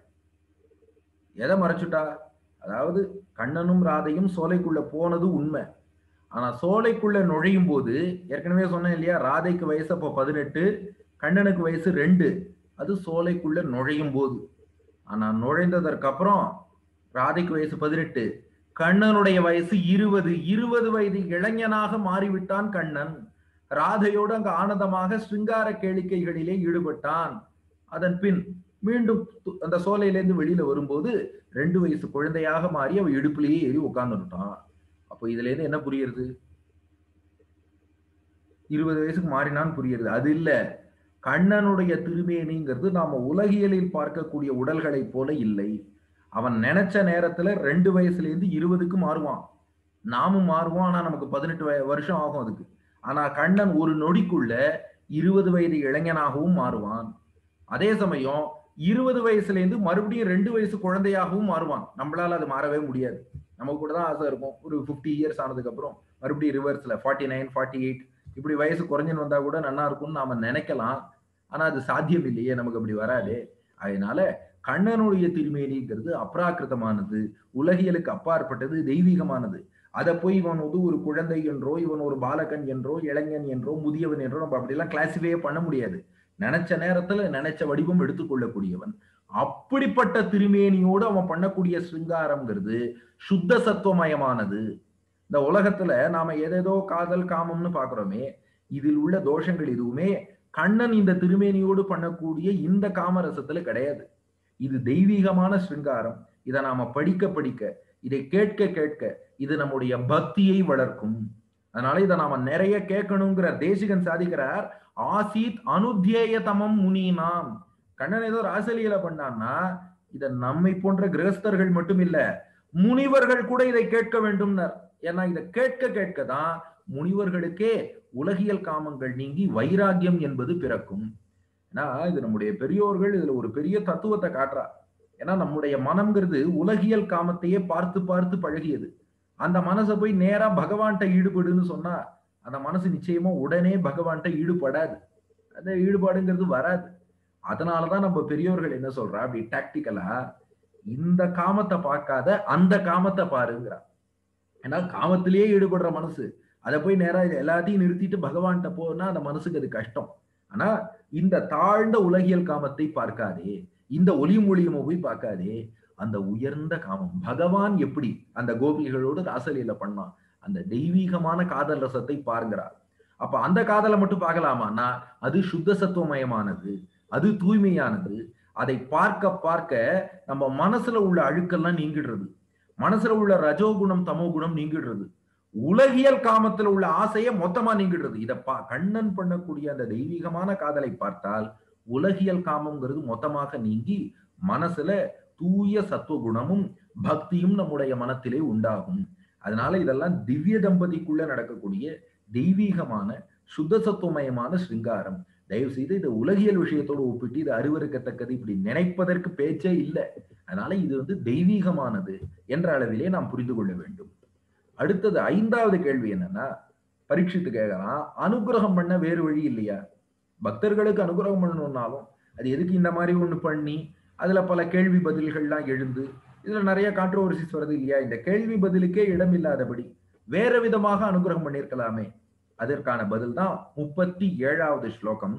எதை மறைச்சுட்டா அதாவது கண்ணனும் ராதையும் சோலைக்குள்ள போனது உண்மை ஆனா சோலைக்குள்ள நுழையும் போது ஏற்கனவே சொன்னேன் இல்லையா ராதைக்கு வயசு அப்போ பதினெட்டு கண்ணனுக்கு வயசு ரெண்டு அது சோலைக்குள்ள நுழையும் போது ஆனா நுழைந்ததற்கு அப்புறம் ராதைக்கு வயசு பதினெட்டு கண்ணனுடைய வயசு இருபது இருபது வயது இளைஞனாக மாறிவிட்டான் கண்ணன் ராதையோடு அங்கு ஆனந்தமாக சிருங்கார கேளிக்கைகளிலே ஈடுபட்டான் அதன் பின் மீண்டும் து- அந்த சோலையிலேருந்து வெளியில வரும்போது ரெண்டு வயசு குழந்தையாக மாறி அவ இடுப்புலயே ஏறி உட்கார்ந்துட்டான் அப்போ இதுல இருந்து என்ன புரியுறது இருபது வயசுக்கு மாறினான்னு புரியுறது அது இல்ல கண்ணனுடைய திருமேனிங்கிறது நாம உலகியலில் பார்க்கக்கூடிய உடல்களைப் போல இல்லை அவன் நினைச்ச நேரத்துல ரெண்டு வயசுல இருந்து இருபதுக்கு மாறுவான் நாமும் மாறுவோம் ஆனா நமக்கு பதினெட்டு வய- வருஷம் ஆகும் அதுக்கு ஆனா கண்ணன் ஒரு நொடிக்குள்ள இருபது வயது இளைஞனாகவும் மாறுவான் அதே சமயம் இருபது வயசுல இருந்து மறுபடியும் ரெண்டு வயசு குழந்தையாகவும் மாறுவான் நம்மளால அது மாறவே முடியாது நமக்கு கூட தான் ஆசை இருக்கும் ஒரு 50 இயர்ஸ் ஆனதுக்கு அப்புறம் மறுபடியும் ரிவர்ஸ்ல ஃபார்ட்டி நைன் ஃபார்ட்டி எயிட் இப்படி வயசு குறைஞ்சுன்னு வந்தா கூட நல்லா இருக்கும்னு நாம நினைக்கலாம் ஆனா அது சாத்தியம் இல்லையே நமக்கு அப்படி வராது அதனால கண்ணனுடைய திருமேனிங்கிறது அப்ராக்கிருதமானது உலகியலுக்கு அப்பாற்பட்டது தெய்வீகமானது அதை போய் இவன் வந்து ஒரு குழந்தை என்றோ இவன் ஒரு பாலகன் என்றோ இளைஞன் என்றோ முதியவன் என்றோ நம்ம அப்படிலாம் கிளாசிஃபையே பண்ண முடியாது நினைச்ச நேரத்துல நினைச்ச வடிவம் எடுத்துக்கொள்ளக்கூடியவன் அப்படிப்பட்ட திருமேனியோடு அவன் பண்ணக்கூடிய சிருங்காரம்ங்கிறது சுத்த சத்துவமயமானது இந்த உலகத்துல நாம ஏதேதோ காதல் காமம்னு பாக்குறோமே இதில் உள்ள தோஷங்கள் எதுவுமே கண்ணன் இந்த திருமேனியோடு பண்ணக்கூடிய இந்த காமரசத்துல கிடையாது இது தெய்வீகமான சிருங்காரம் இதை நாம படிக்க படிக்க இதை கேட்க கேட்க இது நம்முடைய பக்தியை வளர்க்கும் அதனால இதை நாம நிறைய கேட்கணுங்கிற தேசிகன் சாதிக்கிறார் ஆசீத் அனுத்தியேயதமம் முனீனாம் கண்ணன் ஏதோ ராசலியில பண்ணான்னா இத நம்மை போன்ற கிரகஸ்தர்கள் மட்டும் இல்ல முனிவர்கள் கூட இதை கேட்க வேண்டும்னர் ஏன்னா இதை கேட்க கேட்க தான் முனிவர்களுக்கே உலகியல் காமங்கள் நீங்கி வைராக்கியம் என்பது பிறக்கும் ஏன்னா இது நம்முடைய பெரியோர்கள் இதுல ஒரு பெரிய தத்துவத்தை காட்டுறா ஏன்னா நம்முடைய மனம்ங்கிறது உலகியல் காமத்தையே பார்த்து பார்த்து பழகியது அந்த மனசை போய் நேரா பகவான்கிட்ட ஈடுபடுன்னு சொன்னா அந்த மனசு நிச்சயமா உடனே பகவான்கிட்ட ஈடுபடாது அந்த ஈடுபாடுங்கிறது வராது அதனாலதான் நம்ம பெரியோர்கள் என்ன சொல்றா அப்படி டாக்டிக்கலா இந்த காமத்தை பார்க்காத அந்த காமத்தை பாருங்கிறா ஏன்னா காமத்திலேயே ஈடுபடுற மனசு அதை போய் நேரா இது எல்லாத்தையும் நிறுத்திட்டு பகவான்கிட்ட போனா அந்த மனசுக்கு அது கஷ்டம் ஆனா இந்த தாழ்ந்த உலகியல் காமத்தை பார்க்காதே இந்த ஒளி மொழியமோ போய் பார்க்காதே அந்த உயர்ந்த காமம் பகவான் எப்படி அந்த கோபிகளோடு ராசலீல பண்ணான் அந்த தெய்வீகமான காதல் ரசத்தை பாருங்கிறார் அப்ப அந்த காதலை மட்டும் பார்க்கலாமான்னா அது சுத்த சத்துவமயமானது அது தூய்மையானது அதை பார்க்க பார்க்க நம்ம மனசுல உள்ள அழுக்கெல்லாம் நீங்கிடுறது மனசுல உள்ள ரஜோகுணம் தமோ குணம் நீங்கிடுறது உலகியல் காமத்துல உள்ள ஆசையை மொத்தமா நீங்கிடுறது இத பா கண்ணன் பண்ணக்கூடிய அந்த தெய்வீகமான காதலை பார்த்தால் உலகியல் காமம்ங்கிறது மொத்தமாக நீங்கி மனசுல தூய சத்துவகுணமும் பக்தியும் நம்முடைய மனத்திலே உண்டாகும் அதனால இதெல்லாம் திவ்ய தம்பதிக்குள்ள நடக்கக்கூடிய தெய்வீகமான சுத்த சத்துவமயமான சிருங்காரம் தயவு செய்து இந்த உலகியல் விஷயத்தோடு ஒப்பிட்டு இது அருவருக்கத்தக்கது இப்படி நினைப்பதற்கு பேச்சே இல்லை அதனால இது வந்து தெய்வீகமானது என்ற அளவிலே நாம் புரிந்து கொள்ள வேண்டும் அடுத்தது ஐந்தாவது கேள்வி என்னன்னா பரீட்சித்து கேட்கலாம் அனுகிரகம் பண்ண வேறு வழி இல்லையா பக்தர்களுக்கு அனுகிரகம் பண்ணணும்னாலும் அது எதுக்கு இந்த மாதிரி ஒண்ணு பண்ணி அதுல பல கேள்வி பதில்கள்லாம் எழுந்து இதுல நிறைய கான்ட்ரோவர்சிஸ் வருது இல்லையா இந்த கேள்வி பதிலுக்கே இடம் இல்லாதபடி வேற விதமாக அனுகிரகம் பண்ணியிருக்கலாமே அதற்கான பதில் தான் முப்பத்தி ஏழாவது ஸ்லோகம்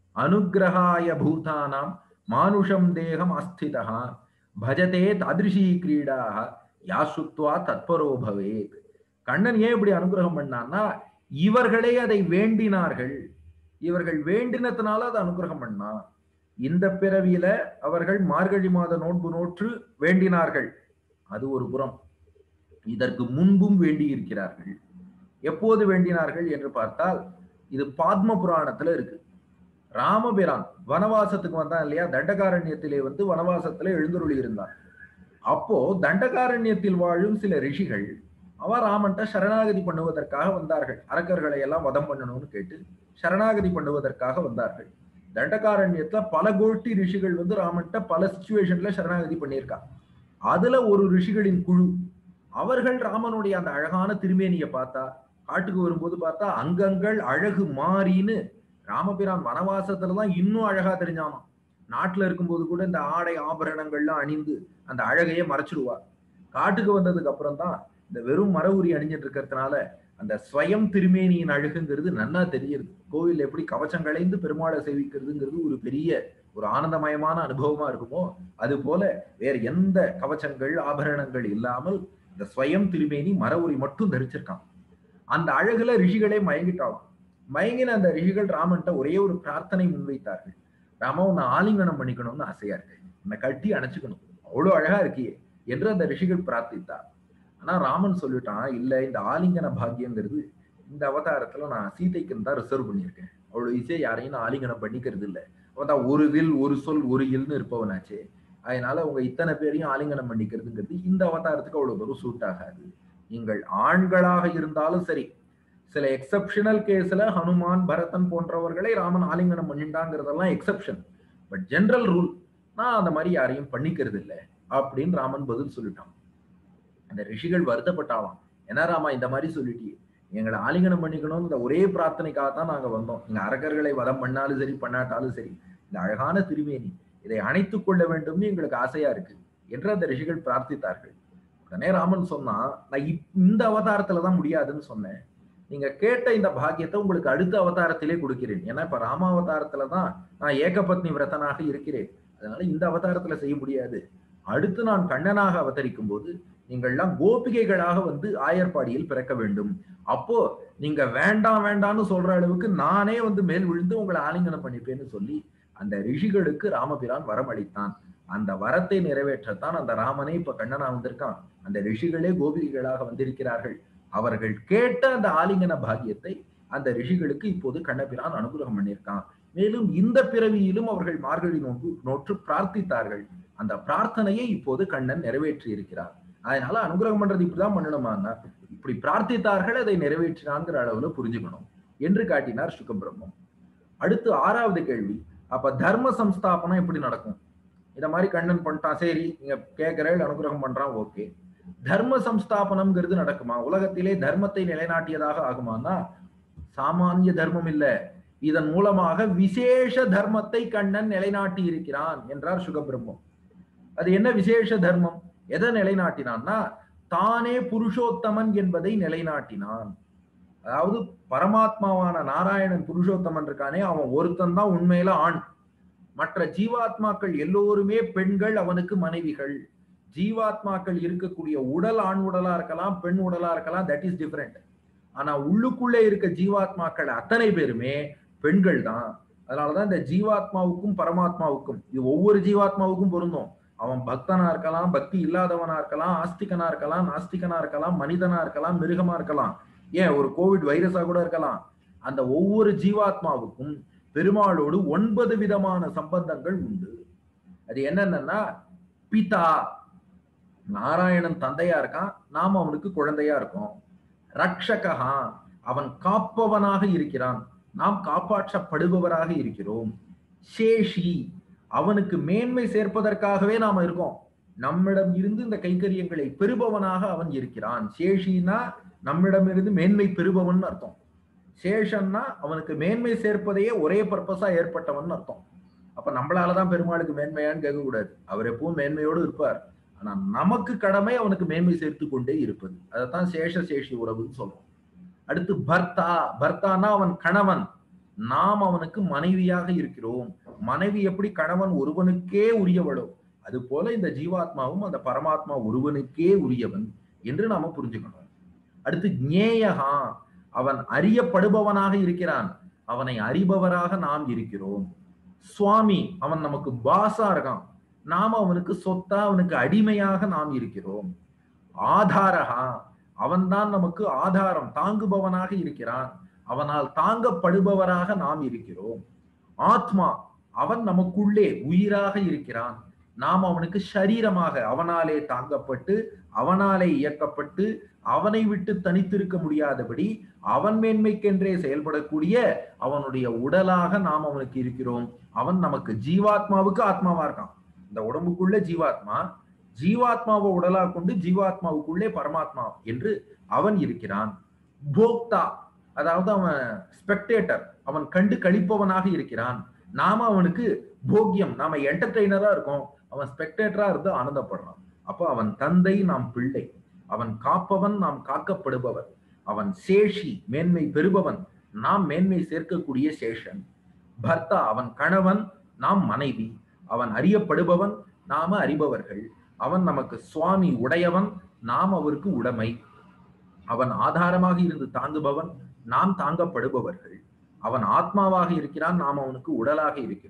அனுகிரகாய பூதானாம் மானுஷம் தேகம் அஸ்திதா பஜதே தாதிருஷி கிரீடாக யாசுத்வா தத்பரோ பவேத் கண்ணன் ஏன் இப்படி அனுகிரகம் பண்ணான்னா இவர்களே அதை வேண்டினார்கள் இவர்கள் வேண்டினத்தினால அதை அனுகிரகம் பண்ணா இந்த பிறவியில அவர்கள் மார்கழி மாத நோன்பு நோற்று வேண்டினார்கள் அது ஒரு புறம் இதற்கு முன்பும் வேண்டி இருக்கிறார்கள் எப்போது வேண்டினார்கள் என்று பார்த்தால் இது பாத்ம புராணத்துல இருக்கு ராமபிரான் வனவாசத்துக்கு வந்தான் இல்லையா தண்டகாரண்யத்திலே வந்து வனவாசத்துல எழுந்தருளி இருந்தான் அப்போ தண்டகாரண்யத்தில் வாழும் சில ரிஷிகள் அவ ராமன்ட்ட சரணாகதி பண்ணுவதற்காக வந்தார்கள் அரக்கர்களை எல்லாம் வதம் பண்ணணும்னு கேட்டு சரணாகதி பண்ணுவதற்காக வந்தார்கள் தண்டகாரண்யத்துல பல கோஷ்டி ரிஷிகள் வந்து ராமன்ட்ட பல சுச்சுவேஷன்ல சரணாகதி பண்ணியிருக்கா அதுல ஒரு ரிஷிகளின் குழு அவர்கள் ராமனுடைய அந்த அழகான திருமேனியை பார்த்தா காட்டுக்கு வரும்போது பார்த்தா அங்கங்கள் அழகு மாறின்னு ராமபிரான் வனவாசத்துலதான் இன்னும் அழகா தெரிஞ்சானாம் நாட்டுல இருக்கும்போது கூட இந்த ஆடை ஆபரணங்கள்லாம் அணிந்து அந்த அழகையே மறைச்சிடுவா காட்டுக்கு வந்ததுக்கு அப்புறம் தான் இந்த வெறும் மர உரி அணிஞ்சிட்டு இருக்கிறதுனால அந்த ஸ்வயம் திருமேனியின் அழகுங்கிறது நன்னா தெரியுது கோவில் எப்படி கவச்சம் களைந்து பெருமாளை சேவிக்கிறதுங்கிறது ஒரு பெரிய ஒரு ஆனந்தமயமான அனுபவமா இருக்குமோ அது போல வேற எந்த கவச்சங்கள் ஆபரணங்கள் இல்லாமல் இந்த ஸ்வயம் திருமேனி மர உரி மட்டும் தரிச்சிருக்கான் அந்த அழகுல ரிஷிகளே மயங்கிட்டாலும் மயங்கின அந்த ரிஷிகள் ராமன்ட்ட ஒரே ஒரு பிரார்த்தனை முன்வைத்தார்கள் ராமா உன்னை ஆலிங்கனம் பண்ணிக்கணும்னு ஆசையா இருக்கு உன்னை கட்டி அணைச்சுக்கணும் அவ்வளவு அழகா இருக்கியே என்று அந்த ரிஷிகள் பிரார்த்தித்தார் ஆனா ராமன் சொல்லிட்டான் இல்ல இந்த ஆலிங்கன பாக்கியங்கிறது இந்த அவதாரத்துல நான் சீதைக்கு தான் ரிசர்வ் பண்ணியிருக்கேன் அவ்வளவு ஈஸியா யாரையும் நான் ஆலிங்கனம் பண்ணிக்கிறது இல்ல அவன் தான் ஒரு வில் ஒரு சொல் ஒரு இல்னு இருப்பவனாச்சே அதனால உங்க இத்தனை பேரையும் ஆலிங்கனம் பண்ணிக்கிறதுங்கிறது இந்த அவதாரத்துக்கு அவ்வளவு தூரம் சூட் ஆகாது நீங்கள் ஆண்களாக இருந்தாலும் சரி சில எக்ஸப்ஷனல் கேஸ்ல ஹனுமான் பரதன் போன்றவர்களை ராமன் ஆலிங்கனம் பண்ணிட்டாங்கிறதெல்லாம் எக்ஸப்ஷன் பட் ஜெனரல் ரூல் நான் அந்த மாதிரி யாரையும் பண்ணிக்கிறது இல்லை அப்படின்னு ராமன் பதில் சொல்லிட்டான் அந்த ரிஷிகள் வருத்தப்பட்டாலாம் என்ன ராமா இந்த மாதிரி சொல்லிட்டியே எங்களை ஆலிங்கனம் பண்ணிக்கணும் இந்த ஒரே பிரார்த்தனைக்காக தான் நாங்க வந்தோம் இங்க அரக்கர்களை வதம் பண்ணாலும் சரி பண்ணாட்டாலும் சரி இந்த அழகான திருமேனி இதை அணைத்துக் கொள்ள வேண்டும்னு எங்களுக்கு ஆசையா இருக்கு என்று அந்த ரிஷிகள் பிரார்த்தித்தார்கள் உடனே ராமன் சொன்னா நான் இந்த அவதாரத்துல தான் முடியாதுன்னு சொன்னேன் நீங்க கேட்ட இந்த பாக்கியத்தை உங்களுக்கு அடுத்த அவதாரத்திலே கொடுக்கிறேன் ஏன்னா இப்ப ராமாவதாரத்துல தான் நான் ஏகபத்னி விரதனாக இருக்கிறேன் அதனால இந்த அவதாரத்துல செய்ய முடியாது அடுத்து நான் கண்ணனாக அவதரிக்கும் போது நீங்கள்லாம் கோபிகைகளாக வந்து ஆயர்பாடியில் பிறக்க வேண்டும் அப்போ நீங்க வேண்டாம் வேண்டாம்னு சொல்ற அளவுக்கு நானே வந்து மேல் விழுந்து உங்களை ஆலிங்கனம் பண்ணிப்பேன்னு சொல்லி அந்த ரிஷிகளுக்கு ராமபிரான் வரம் அளித்தான் அந்த வரத்தை நிறைவேற்றத்தான் அந்த ராமனே இப்ப கண்ணனா வந்திருக்கான் அந்த ரிஷிகளே கோபிகைகளாக வந்திருக்கிறார்கள் அவர்கள் கேட்ட அந்த ஆலிங்கன பாக்கியத்தை அந்த ரிஷிகளுக்கு இப்போது கண்ணபிரான் அனுகிரகம் பண்ணியிருக்கான் மேலும் இந்த பிறவியிலும் அவர்கள் மார்கழி நோன்பு நோற்று பிரார்த்தித்தார்கள் அந்த பிரார்த்தனையை இப்போது கண்ணன் நிறைவேற்றி இருக்கிறார் அதனால அனுகிரகம் பண்றது இப்படிதான் பண்ணணுமான்னா இப்படி பிரார்த்தித்தார்கள் அதை நிறைவேற்றினாங்கிற அளவுல புரிஞ்சுக்கணும் என்று காட்டினார் சுகபிரம்மம் அடுத்து ஆறாவது கேள்வி அப்ப தர்ம சம்ஸ்தாபனம் எப்படி நடக்கும் இத மாதிரி கண்ணன் பண்ணிட்டான் சரி நீங்க கேட்கிற அனுகிரகம் பண்றான் ஓகே தர்ம சம்ஸ்தாபனம்ங்கிறது நடக்குமா உலகத்திலே தர்மத்தை நிலைநாட்டியதாக ஆகுமானா சாமானிய தர்மம் இல்ல இதன் மூலமாக விசேஷ தர்மத்தை கண்ணன் நிலைநாட்டி இருக்கிறான் என்றார் சுகபிரம்மம் அது என்ன விசேஷ தர்மம் எதை நிலைநாட்டினான்னா தானே புருஷோத்தமன் என்பதை நிலைநாட்டினான் அதாவது பரமாத்மாவான நாராயணன் புருஷோத்தமன் இருக்கானே அவன் ஒருத்தன் தான் உண்மையில ஆண் மற்ற ஜீவாத்மாக்கள் எல்லோருமே பெண்கள் அவனுக்கு மனைவிகள் ஜீவாத்மாக்கள் இருக்கக்கூடிய உடல் ஆண் உடலா இருக்கலாம் பெண் உடலா இருக்கலாம் தட் இஸ் டிஃபரெண்ட் ஆனா உள்ளுக்குள்ளே இருக்க ஜீவாத்மாக்கள் அத்தனை பேருமே பெண்கள் தான் அதனாலதான் இந்த ஜீவாத்மாவுக்கும் பரமாத்மாவுக்கும் இது ஒவ்வொரு ஜீவாத்மாவுக்கும் பொருந்தும் அவன் பக்தனா இருக்கலாம் பக்தி இல்லாதவனா இருக்கலாம் ஆஸ்திகனா இருக்கலாம் நாஸ்திகனா இருக்கலாம் மனிதனா இருக்கலாம் மிருகமா இருக்கலாம் ஏன் ஒரு கோவிட் வைரஸா கூட இருக்கலாம் அந்த ஒவ்வொரு ஜீவாத்மாவுக்கும் பெருமாளோடு ஒன்பது விதமான சம்பந்தங்கள் உண்டு அது என்னென்னா பிதா நாராயணன் தந்தையா இருக்கான் நாம் அவனுக்கு குழந்தையா இருக்கோம் ரக்ஷகா அவன் காப்பவனாக இருக்கிறான் நாம் காப்பாற்றப்படுபவராக இருக்கிறோம் சேஷி அவனுக்கு மேன்மை சேர்ப்பதற்காகவே நாம இருக்கோம் நம்மிடம் இருந்து இந்த கைங்கரியங்களை பெறுபவனாக அவன் இருக்கிறான் சேஷினா நம்மிடமிருந்து மேன்மை பெறுபவன் அர்த்தம் சேஷன்னா அவனுக்கு மேன்மை சேர்ப்பதையே ஒரே பர்பஸா ஏற்பட்டவன் அர்த்தம் அப்ப நம்மளாலதான் பெருமாளுக்கு மேன்மையான்னு கேட்கக்கூடாது அவர் எப்பவும் மேன்மையோடு இருப்பார் ஆனா நமக்கு கடமை அவனுக்கு மேன்மை சேர்த்து கொண்டே இருப்பது அதைத்தான் சேஷ சேஷி உறவுன்னு சொல்றோம் அடுத்து பர்த்தா பர்த்தானா அவன் கணவன் நாம் அவனுக்கு மனைவியாக இருக்கிறோம் மனைவி எப்படி கணவன் ஒருவனுக்கே உரியவளோ அது போல இந்த ஜீவாத்மாவும் அந்த பரமாத்மா ஒருவனுக்கே உரியவன் என்று நாம புரிஞ்சுக்கணும் அடுத்து ஞேயகா அவன் அறியப்படுபவனாக இருக்கிறான் அவனை அறிபவராக நாம் இருக்கிறோம் சுவாமி அவன் நமக்கு பாசா இருக்கான் நாம அவனுக்கு சொத்தா அவனுக்கு அடிமையாக நாம் இருக்கிறோம் ஆதாரகா அவன்தான் நமக்கு ஆதாரம் தாங்குபவனாக இருக்கிறான் அவனால் தாங்கப்படுபவராக நாம் இருக்கிறோம் ஆத்மா அவன் நமக்குள்ளே உயிராக இருக்கிறான் நாம் அவனுக்கு சரீரமாக அவனாலே தாங்கப்பட்டு அவனாலே இயக்கப்பட்டு அவனை விட்டு தனித்திருக்க முடியாதபடி அவன் மேன்மைக்கென்றே செயல்படக்கூடிய அவனுடைய உடலாக நாம் அவனுக்கு இருக்கிறோம் அவன் நமக்கு ஜீவாத்மாவுக்கு ஆத்மாவா இருக்கான் இந்த உடம்புக்குள்ள ஜீவாத்மா ஜீவாத்மாவை உடலா கொண்டு ஜீவாத்மாவுக்குள்ளே பரமாத்மா என்று அவன் இருக்கிறான் போக்தா அதாவது அவன் ஸ்பெக்டேட்டர் அவன் கண்டு கழிப்பவனாக இருக்கிறான் நாம அவனுக்கு போக்கியம் நாம என்டர்டெய்னரா இருக்கோம் அவன் ஸ்பெக்டேட்டரா இருந்து ஆனந்தப்படுறான் அப்போ அவன் தந்தை நாம் பிள்ளை அவன் காப்பவன் நாம் காக்கப்படுபவர் அவன் சேஷி மேன்மை பெறுபவன் நாம் மேன்மை சேர்க்கக்கூடிய சேஷன் பர்த்தா அவன் கணவன் நாம் மனைவி அவன் அறியப்படுபவன் நாம அறிபவர்கள் அவன் நமக்கு சுவாமி உடையவன் நாம் அவருக்கு உடைமை அவன் ஆதாரமாக இருந்து தாங்குபவன் நாம் தாங்கப்படுபவர்கள் அவன் ஆத்மாவாக இருக்கிறான் நாம் அவனுக்கு உடலாக இருக்கிறோம்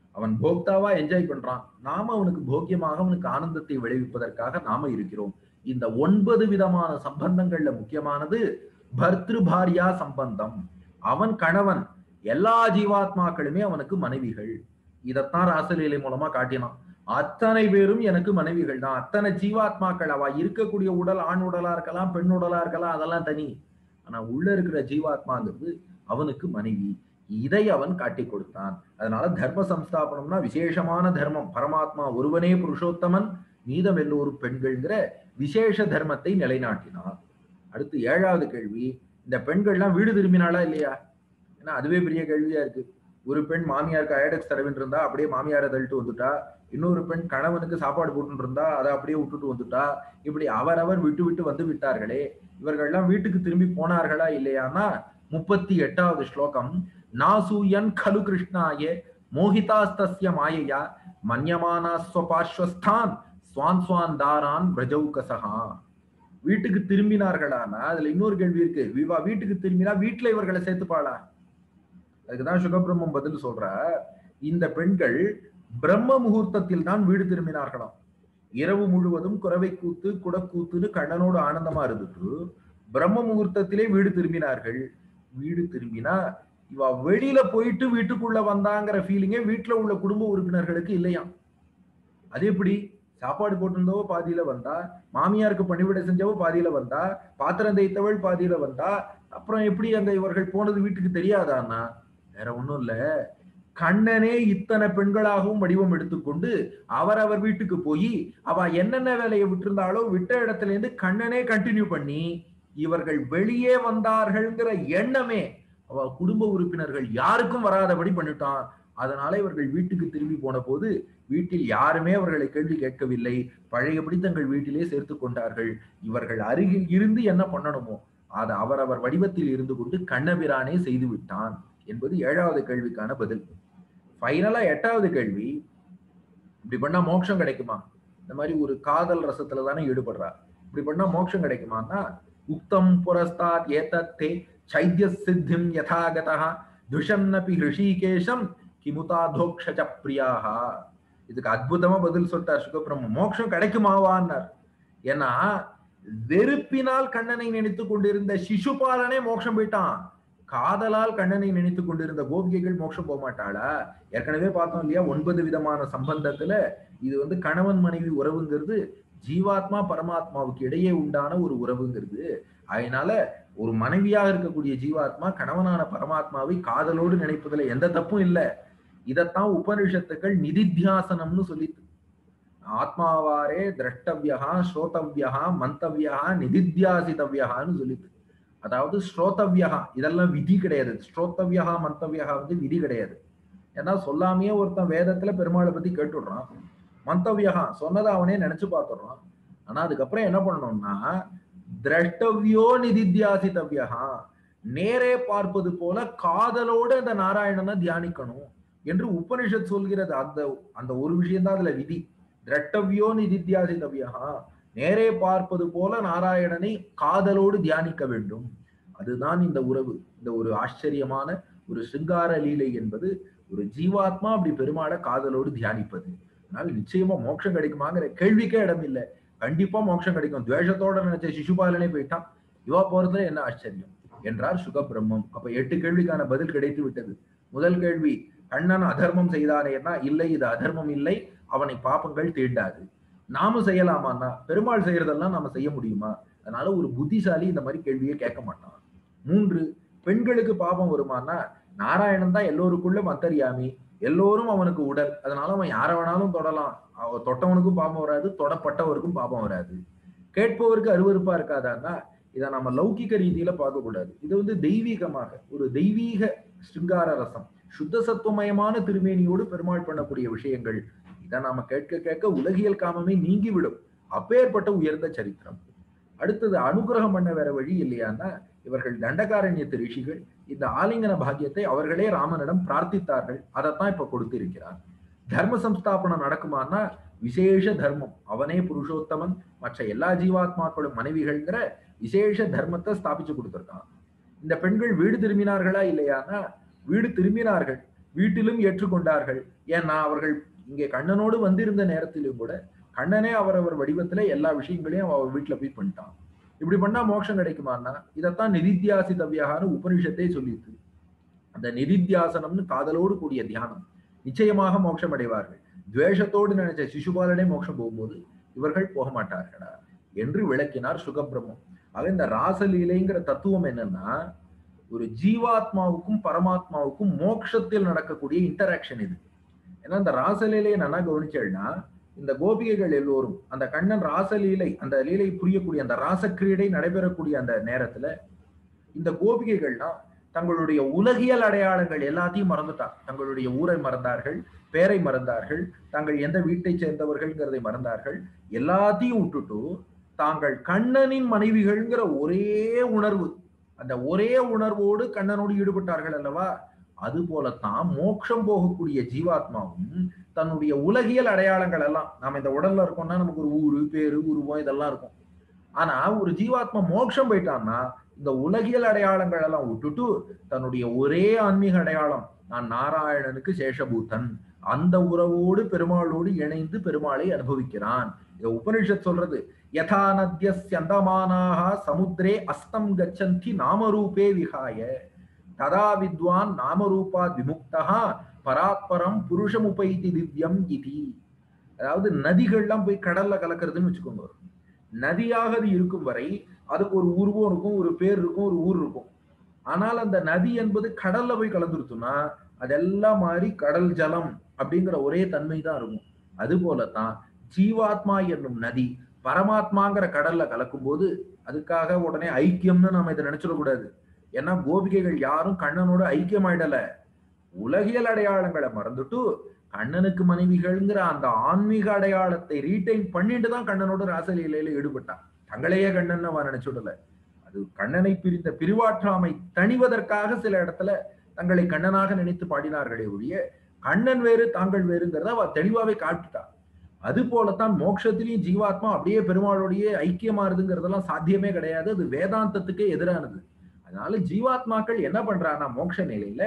அவன் போக்தாவா என்ஜாய் பண்றான் நாம அவனுக்கு போக்கியமாக அவனுக்கு ஆனந்தத்தை விளைவிப்பதற்காக நாம இருக்கிறோம் இந்த ஒன்பது விதமான சம்பந்தங்கள்ல முக்கியமானது பர்திரு பாரியா சம்பந்தம் அவன் கணவன் எல்லா ஜீவாத்மாக்களுமே அவனுக்கு மனைவிகள் இதத்தான் ராசலீலை மூலமா காட்டினான் அத்தனை பேரும் எனக்கு மனைவிகள் தான் அத்தனை ஜீவாத்மாக்கள் அவ இருக்கக்கூடிய உடல் ஆண் உடலா இருக்கலாம் பெண் உடலா இருக்கலாம் அதெல்லாம் தனி ஆனா உள்ள இருக்கிற ஜீவாத்மாங்கிறது அவனுக்கு மனைவி இதை அவன் காட்டி கொடுத்தான் அதனால தர்ம சம்ஸ்தாபனம்னா விசேஷமான தர்மம் பரமாத்மா ஒருவனே புருஷோத்தமன் மீதம் எல்லோரும் பெண்கள்ங்கிற விசேஷ தர்மத்தை நிலைநாட்டினார் அடுத்து ஏழாவது கேள்வி இந்த பெண்கள்லாம் வீடு திரும்பினாளா இல்லையா ஏன்னா அதுவே பெரிய கேள்வியா இருக்கு ஒரு பெண் மாமியாருக்கு அயடெக்ஸ் தடவின்னு இருந்தா அப்படியே மாமியாரை தள்ளிட்டு வந்துட்டா இன்னொரு பெண் கணவனுக்கு சாப்பாடு போட்டுட்டு இருந்தா அதை அப்படியே விட்டுட்டு வந்துட்டா இப்படி அவரவர் விட்டு விட்டு வந்து விட்டார்களே இவர்கள்லாம் வீட்டுக்கு திரும்பி போனார்களா இல்லையானா முப்பத்தி எட்டாவது ஸ்லோகம் நாசூயன் கலு கிருஷ்ணாய மோகிதாஸ்தஸ்ய மாயையா மன்யமானா ஸ்வபார்ஸ்வஸ்தான் ஸ்வான் ஸ்வான் தாரான் பிரஜௌகசகா வீட்டுக்கு திரும்பினார்களானா அதுல இன்னொரு கேள்வி இருக்கு விவா வீட்டுக்கு திரும்பினா வீட்டுல இவர்களை சேர்த்துப்பாளா அதுக்குதான் சுகபிரம்மம் பதில் சொல்ற இந்த பெண்கள் பிரம்ம முகூர்த்தத்தில் தான் வீடு திரும்பினார்களாம் இரவு முழுவதும் குறவை கூத்து குடக்கூத்துன்னு கண்ணனோடு ஆனந்தமா இருந்துட்டு பிரம்ம முகூர்த்தத்திலே வீடு திரும்பினார்கள் வீடு திரும்பினா இவ வெளியில போயிட்டு வீட்டுக்குள்ள வந்தாங்கிற ஃபீலிங்கே வீட்டுல உள்ள குடும்ப உறுப்பினர்களுக்கு இல்லையாம் அது எப்படி சாப்பாடு போட்டிருந்தவோ பாதியில வந்தா மாமியாருக்கு பணிவிடை செஞ்சவோ பாதியில வந்தா பாத்திரம் தேய்த்தவள் பாதியில வந்தா அப்புறம் எப்படி அங்க இவர்கள் போனது வீட்டுக்கு தெரியாதான்னா வேற ஒண்ணும் இல்ல கண்ணனே இத்தனை பெண்களாகவும் வடிவம் எடுத்துக்கொண்டு அவர் அவர் வீட்டுக்கு போய் அவ என்னென்ன வேலையை விட்டிருந்தாலோ விட்ட இடத்துல இருந்து கண்ணனே கண்டினியூ பண்ணி இவர்கள் வெளியே வந்தார்கள்ங்கிற எண்ணமே அவ குடும்ப உறுப்பினர்கள் யாருக்கும் வராதபடி பண்ணிட்டான் அதனால இவர்கள் வீட்டுக்கு திரும்பி போன போது வீட்டில் யாருமே அவர்களை கேள்வி கேட்கவில்லை பழையபடி தங்கள் வீட்டிலே சேர்த்து கொண்டார்கள் இவர்கள் அருகில் இருந்து என்ன பண்ணணுமோ அதை அவரவர் வடிவத்தில் இருந்து கொண்டு கண்ணபிரானே செய்து விட்டான் என்பது ஏழாவது கேள்விக்கான பதில் ஃபைனலா எட்டாவது கேள்வி இப்படி பண்ணா மோட்சம் கிடைக்குமா இந்த மாதிரி ஒரு காதல் ரசத்துல தானே ஈடுபடுறா இப்படி பண்ணா மோட்சம் கிடைக்குமான்னா உக்தம் புரஸ்தாத் ஏதத்தே சைத்திய சித்திம் யதாகதா துஷன்னபி ஹிருஷிகேஷம் கிமுதாதோக்ஷ பிரியாகா இதுக்கு அற்புதமா பதில் சொல்லிட்டார் சுகபிரம்ம மோட்சம் கிடைக்குமாவான்னார் ஏன்னா வெறுப்பினால் கண்ணனை நினைத்து கொண்டிருந்த சிசுபாலனே மோட்சம் போயிட்டான் காதலால் கண்ணனை நினைத்து கொண்டிருந்த கோபிகைகள் மோட்சம் போக மாட்டாளா ஏற்கனவே பார்த்தோம் இல்லையா ஒன்பது விதமான சம்பந்தத்துல இது வந்து கணவன் மனைவி உறவுங்கிறது ஜீவாத்மா பரமாத்மாவுக்கு இடையே உண்டான ஒரு உறவுங்கிறது அதனால ஒரு மனைவியாக இருக்கக்கூடிய ஜீவாத்மா கணவனான பரமாத்மாவை காதலோடு நினைப்பதுல எந்த தப்பும் இல்லை இதத்தான் உபனிஷத்துக்கள் நிதித்தியாசனம்னு சொல்லித்து ஆத்மாவாரே திரஷ்டவியா ஸ்ரோதவியா மந்தவியா நிதித்தியாசிதவியான்னு சொல்லித்து அதாவது ஸ்ரோதவியா இதெல்லாம் விதி கிடையாது ஸ்ரோத்தவியா மந்தவியா வந்து விதி கிடையாது ஏன்னா சொல்லாமையே ஒருத்தன் வேதத்துல பெருமாளை பத்தி கேட்டுடுறான் மந்தவியா சொன்னதை அவனே நினைச்சு பார்த்துடுறான் ஆனா அதுக்கப்புறம் என்ன பண்ணணும்னா திரஷ்டவியோ நிதித்தியாசிதவியா நேரே பார்ப்பது போல காதலோட இந்த நாராயணனை தியானிக்கணும் என்று உபனிஷத் சொல்கிறது அந்த அந்த ஒரு விஷயம் தான் அதுல விதி திரட்டவியோ நிதித்தியாசிதவியா நேரே பார்ப்பது போல நாராயணனை காதலோடு தியானிக்க வேண்டும் அதுதான் இந்த உறவு இந்த ஒரு ஆச்சரியமான ஒரு சிங்கார லீலை என்பது ஒரு ஜீவாத்மா அப்படி பெருமாளை காதலோடு தியானிப்பது அதனால நிச்சயமா மோட்சம் கிடைக்குமாங்கிற கேள்விக்கே இடம் இல்லை கண்டிப்பா மோட்சம் கிடைக்கும் துவேஷத்தோட நினைச்ச சிசுபாலனே போயிட்டான் இவா போறதுல என்ன ஆச்சரியம் என்றார் சுகபிரம்மம் அப்ப எட்டு கேள்விக்கான பதில் கிடைத்து விட்டது முதல் கேள்வி கண்ணன் அதர்மம் செய்தானேன்னா இல்லை இது அதர்மம் இல்லை அவனை பாப்பங்கள் தீண்டாது நாம செய்யலாமான்னா பெருமாள் செய்யறதெல்லாம் நாம செய்ய முடியுமா அதனால ஒரு புத்திசாலி இந்த மாதிரி கேள்வியை கேட்க மாட்டான் மூன்று பெண்களுக்கு பாபம் வருமானா நாராயணன் தான் எல்லோருக்குள்ள அந்தரியாமி எல்லோரும் அவனுக்கு உடல் அதனால அவன் யார வேணாலும் தொடலாம் அவ தொட்டவனுக்கும் பாபம் வராது தொடப்பட்டவருக்கும் பாபம் வராது கேட்பவருக்கு அருவருப்பா இருக்காதான்னா இதை நம்ம லௌகிக ரீதியில பார்க்க கூடாது இது வந்து தெய்வீகமாக ஒரு தெய்வீக சிங்கார ரசம் சுத்த சத்துவமயமான திருமேனியோடு பெருமாள் பண்ணக்கூடிய விஷயங்கள் இதை நாம கேட்க கேட்க உலகியல் காமமே நீங்கிவிடும் அப்பேற்பட்ட உயர்ந்த சரித்திரம் அடுத்தது அனுகிரகம் பண்ண வேற வழி இல்லையான்னா இவர்கள் தண்டகாரண்யத்து ரிஷிகள் இந்த ஆலிங்கன பாக்கியத்தை அவர்களே ராமனிடம் பிரார்த்தித்தார்கள் அதைத்தான் இப்ப கொடுத்திருக்கிறார் தர்ம சம்ஸ்தாபனம் நடக்குமானா விசேஷ தர்மம் அவனே புருஷோத்தமன் மற்ற எல்லா ஜீவாத்மாக்களும் மனைவிகள்ங்கிற விசேஷ தர்மத்தை ஸ்தாபிச்சு கொடுத்திருக்கான் இந்த பெண்கள் வீடு திரும்பினார்களா இல்லையானா வீடு திரும்பினார்கள் வீட்டிலும் ஏற்றுக்கொண்டார்கள் ஏன்னா அவர்கள் இங்கே கண்ணனோடு வந்திருந்த நேரத்திலும் கூட கண்ணனே அவரவர் வடிவத்துல எல்லா விஷயங்களையும் அவர் வீட்டுல போய் பண்ணிட்டான் இப்படி பண்ணா மோட்சம் கிடைக்குமான்னா இதைத்தான் நிதித்தியாசிதவியகான்னு உபனிஷத்தை சொல்லிட்டு அந்த நிதித்தியாசனம்னு காதலோடு கூடிய தியானம் நிச்சயமாக மோட்சம் அடைவார்கள் துவேஷத்தோடு நினைச்ச சிசுபாலனே மோட்சம் போகும்போது இவர்கள் போக மாட்டார்களா என்று விளக்கினார் சுகபிரம்மம் ஆக இந்த ராசலீலைங்கிற தத்துவம் என்னன்னா ஒரு ஜீவாத்மாவுக்கும் பரமாத்மாவுக்கும் மோட்சத்தில் நடக்கக்கூடிய இன்டராக்ஷன் இது ஏன்னா இந்த ராசலீலையை நல்லா கவனிச்சேன்னா இந்த கோபிகைகள் எல்லோரும் அந்த கண்ணன் ராசலீலை அந்த லீலை புரியக்கூடிய அந்த ராசக்கிரீடை நடைபெறக்கூடிய அந்த நேரத்துல இந்த கோபிகைகள்லாம் தங்களுடைய உலகியல் அடையாளங்கள் எல்லாத்தையும் மறந்துட்டார் தங்களுடைய ஊரை மறந்தார்கள் பேரை மறந்தார்கள் தாங்கள் எந்த வீட்டை சேர்ந்தவர்கள்ங்கிறதை மறந்தார்கள் எல்லாத்தையும் விட்டுட்டு தாங்கள் கண்ணனின் மனைவிகள்ங்கிற ஒரே உணர்வு அந்த ஒரே உணர்வோடு கண்ணனோடு ஈடுபட்டார்கள் அல்லவா அது போலத்தான் மோட்சம் போகக்கூடிய ஜீவாத்மாவும் தன்னுடைய உலகியல் அடையாளங்கள் எல்லாம் நாம இந்த உடல்ல இருக்கோம்னா நமக்கு ஒரு ஊரு பேரு உருவம் இதெல்லாம் இருக்கும் ஆனா ஒரு ஜீவாத்மா மோட்சம் போயிட்டான்னா இந்த உலகியல் அடையாளங்கள் எல்லாம் விட்டுட்டு தன்னுடைய ஒரே ஆன்மீக அடையாளம் நான் நாராயணனுக்கு சேஷபூதன் அந்த உறவோடு பெருமாளோடு இணைந்து பெருமாளை அனுபவிக்கிறான் இத உபனிஷத் சொல்றது யதா நத்ய சந்தமானாக சமுத்திரே அஸ்தம் கச்சந்தி நாமரூபே விகாய ததா வித்வான் நாமரூபாத் விமுக்தா பராத்பரம் புருஷமுபைதி திவ்யம் இதி அதாவது நதிகள்லாம் போய் கடல்ல கலக்கிறதுன்னு வச்சுக்கோங்க நதியாக அது இருக்கும் வரை அதுக்கு ஒரு உருவம் இருக்கும் ஒரு பேர் இருக்கும் ஒரு ஊர் இருக்கும் ஆனால் அந்த நதி என்பது கடல்ல போய் கலந்துருத்துனா அதெல்லாம் மாறி கடல் ஜலம் அப்படிங்கிற ஒரே தன்மை தான் இருக்கும் அது போலத்தான் ஜீவாத்மா என்னும் நதி பரமாத்மாங்கிற கடல்ல கலக்கும் போது அதுக்காக உடனே ஐக்கியம்னு நம்ம இதை நினைச்சிடக்கூடாது ஏன்னா கோபிகைகள் யாரும் கண்ணனோட ஐக்கியமாயிடல உலகியல் அடையாளங்களை மறந்துட்டு கண்ணனுக்கு மனைவிகள்ங்கிற அந்த ஆன்மீக அடையாளத்தை ரீட்டைன் பண்ணிட்டு தான் கண்ணனோட ராசலீலையில ஈடுபட்டான் தங்களையே கண்ணன் அவன் நினைச்சுடல அது கண்ணனை பிரிந்த பிரிவாற்றாமை தணிவதற்காக சில இடத்துல தங்களை கண்ணனாக நினைத்து பாடினார்களே ஒழிய கண்ணன் வேறு தாங்கள் வேறுங்கிறத அவ தெளிவாவே காட்டுட்டா அது போலத்தான் மோட்சத்திலையும் ஜீவாத்மா அப்படியே பெருமாளோடையே ஐக்கியமாறுதுங்கிறதெல்லாம் சாத்தியமே கிடையாது அது வேதாந்தத்துக்கே எதிரானது அதனால ஜீவாத்மாக்கள் என்ன பண்றான்னா மோட்ச நிலையில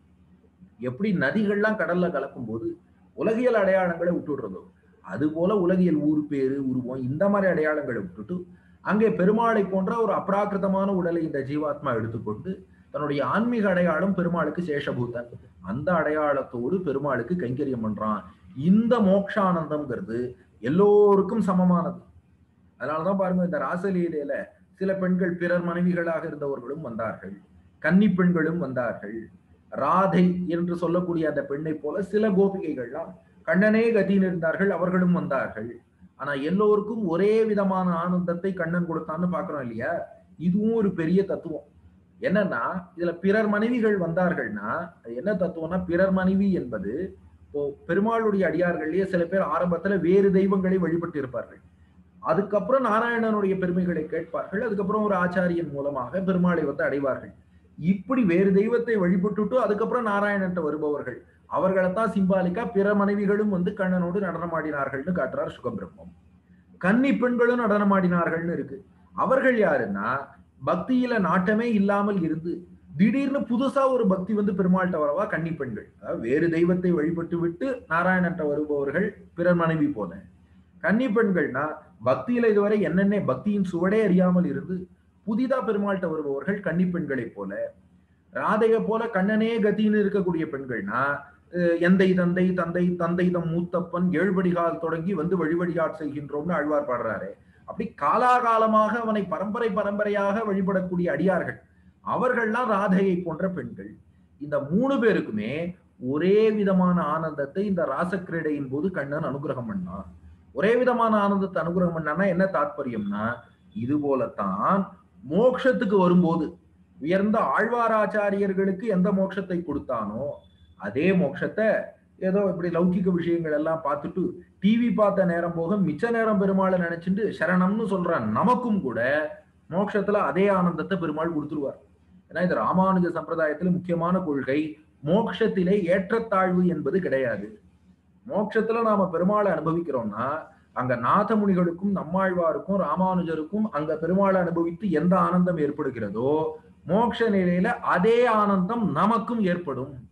எப்படி நதிகள்லாம் கடல்ல கலக்கும் போது உலகியல் அடையாளங்களை விட்டுடுறதோ அது போல உலகியல் ஊர் பேரு உருவம் இந்த மாதிரி அடையாளங்களை விட்டுட்டு அங்கே பெருமாளை போன்ற ஒரு அப்ராக்கிருதமான உடலை இந்த ஜீவாத்மா எடுத்துக்கொண்டு தன்னுடைய ஆன்மீக அடையாளம் பெருமாளுக்கு சேஷபூதன் அந்த அடையாளத்தோடு பெருமாளுக்கு கைங்கரியம் பண்றான் இந்த மோக்ஷானந்தம்ங்கிறது எல்லோருக்கும் சமமானது அதனாலதான் பாருங்க இந்த ராசலீலையில சில பெண்கள் பிறர் மனைவிகளாக இருந்தவர்களும் வந்தார்கள் கன்னி பெண்களும் வந்தார்கள் ராதை என்று சொல்லக்கூடிய அந்த பெண்ணை போல சில கோபிகைகள்லாம் கண்ணனே கதின்னு இருந்தார்கள் அவர்களும் வந்தார்கள் ஆனா எல்லோருக்கும் ஒரே விதமான ஆனந்தத்தை கண்ணன் கொடுத்தான்னு பாக்குறோம் இல்லையா இதுவும் ஒரு பெரிய தத்துவம் என்னன்னா இதுல பிறர் மனைவிகள் வந்தார்கள்னா அது என்ன தத்துவம்னா பிறர் மனைவி என்பது இப்போ பெருமாளுடைய அடியார்கள்லயே சில பேர் ஆரம்பத்துல வேறு தெய்வங்களை வழிபட்டு இருப்பார்கள் அதுக்கப்புறம் நாராயணனுடைய பெருமைகளை கேட்பார்கள் அதுக்கப்புறம் ஒரு ஆச்சாரியன் மூலமாக பெருமாளை வந்து அடைவார்கள் இப்படி வேறு தெய்வத்தை வழிபட்டுட்டு அதுக்கப்புறம் நாராயணன்ட்ட வருபவர்கள் அவர்களைத்தான் சிம்பாலிக்கா பிற மனைவிகளும் வந்து கண்ணனோடு நடனமாடினார்கள்னு காட்டுறார் சுகபிரம்மம் கன்னி பெண்களும் நடனமாடினார்கள்னு இருக்கு அவர்கள் யாருன்னா பக்தியில நாட்டமே இல்லாமல் இருந்து திடீர்னு புதுசா ஒரு பக்தி வந்து பெருமாள்கிட்ட வரவா கன்னி பெண்கள் அதாவது வேறு தெய்வத்தை வழிபட்டு விட்டு நாராயணன்ட்ட வருபவர்கள் பிறர் மனைவி போல கன்னி பெண்கள்னா பக்தியில இதுவரை என்னென்ன பக்தியின் சுவடே அறியாமல் இருந்து புதிதா பெருமாள்கிட்ட வருபவர்கள் கன்னி பெண்களைப் போல ராதைய போல கண்ணனே கத்தின்னு இருக்கக்கூடிய பெண்கள்னா அஹ் எந்தை தந்தை தந்தை தந்தை தம் மூத்தப்பன் ஏழ்படிகால் தொடங்கி வந்து வழிவழியாட் செய்கின்றோம்னு ஆழ்வார் பாடுறாரு அப்படி காலாகாலமாக அவனை பரம்பரை பரம்பரையாக வழிபடக்கூடிய அடியார்கள் அவர்கள்லாம் ராதையை போன்ற பெண்கள் இந்த மூணு பேருக்குமே ஒரே விதமான ஆனந்தத்தை இந்த ராசக்கிரீடையின் போது கண்ணன் அனுகிரகம் பண்ணான் ஒரே விதமான ஆனந்தத்தை அனுகிரகம் பண்ணான்னா என்ன தாற்பயம்னா இது போலத்தான் மோட்சத்துக்கு வரும்போது உயர்ந்த ஆழ்வாராச்சாரியர்களுக்கு எந்த மோட்சத்தை கொடுத்தானோ அதே மோட்சத்தை ஏதோ இப்படி லௌகிக விஷயங்கள் எல்லாம் பார்த்துட்டு டிவி பார்த்த நேரம் போக மிச்ச நேரம் பெருமாளை நினைச்சிட்டு சரணம்னு சொல்ற நமக்கும் கூட மோட்சத்துல அதே ஆனந்தத்தை பெருமாள் கொடுத்துருவார் ஏன்னா இது ராமானுஜ சம்பிரதாயத்துல முக்கியமான கொள்கை மோட்சத்திலே ஏற்றத்தாழ்வு என்பது கிடையாது மோட்சத்துல நாம பெருமாளை அனுபவிக்கிறோம்னா அங்க நாதமுனிகளுக்கும் நம்மாழ்வாருக்கும் ராமானுஜருக்கும் அங்க பெருமாளை அனுபவித்து எந்த ஆனந்தம் ஏற்படுகிறதோ மோட்ச நிலையில அதே ஆனந்தம் நமக்கும் ஏற்படும்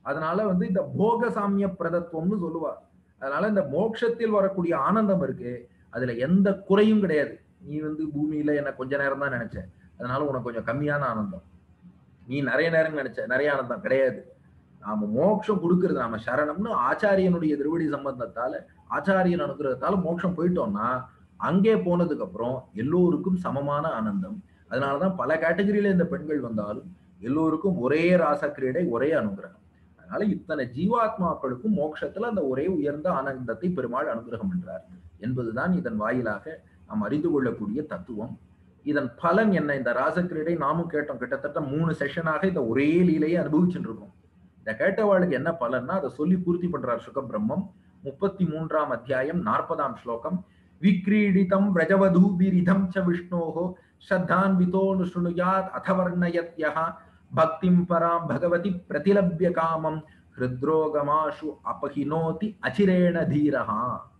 அதனால வந்து இந்த போக சாமிய பிரதத்துவம்னு சொல்லுவார் அதனால இந்த மோட்சத்தில் வரக்கூடிய ஆனந்தம் இருக்கு அதுல எந்த குறையும் கிடையாது நீ வந்து பூமியில என்ன கொஞ்ச நேரம் தான் நினைச்ச அதனால உனக்கு கொஞ்சம் கம்மியான ஆனந்தம் நீ நிறைய நேரம் நினைச்ச நிறைய ஆனந்தம் கிடையாது நாம மோட்சம் கொடுக்கறது நாம சரணம்னு ஆச்சாரியனுடைய திருவடி சம்பந்தத்தால ஆச்சாரியன் அனுகிரகத்தால மோட்சம் போயிட்டோம்னா அங்கே போனதுக்கு அப்புறம் எல்லோருக்கும் சமமான ஆனந்தம் அதனாலதான் பல கேட்டகரியில இந்த பெண்கள் வந்தாலும் எல்லோருக்கும் ஒரே ராச கிரீடை ஒரே அனுகிரகம் அதனால இத்தனை ஜீவாத்மாக்களுக்கும் மோட்சத்துல அந்த ஒரே உயர்ந்த ஆனந்தத்தை பெருமாள் அனுகிரகம் என்றார் என்பதுதான் இதன் வாயிலாக நாம் அறிந்து கொள்ளக்கூடிய தத்துவம் இதன் பலன் என்ன இந்த ராசக்கிரீடை நாமும் கேட்டோம் கிட்டத்தட்ட மூணு செஷனாக இந்த ஒரே லீலையை அனுபவிச்சுட்டு இருக்கோம் இந்த கேட்டவாளுக்கு என்ன பலன்னா அதை சொல்லி பூர்த்தி பண்றார் சுகபிரம்மம் முப்பத்தி மூன்றாம் அத்தியாயம் நாற்பதாம் ஸ்லோகம் விக்ரீடிதம் பிரஜவதூபிரிதம் ச விஷ்ணோஹோ ஸ்ரத்தான்விதோனு சுணுயாத் அதவர்ணயத்யா பக்திம் பராம் பகவதி பிரதிலபிய காமம் ஹிருத்ரோகமாஷு அபகினோதி அச்சிரேண தீரஹா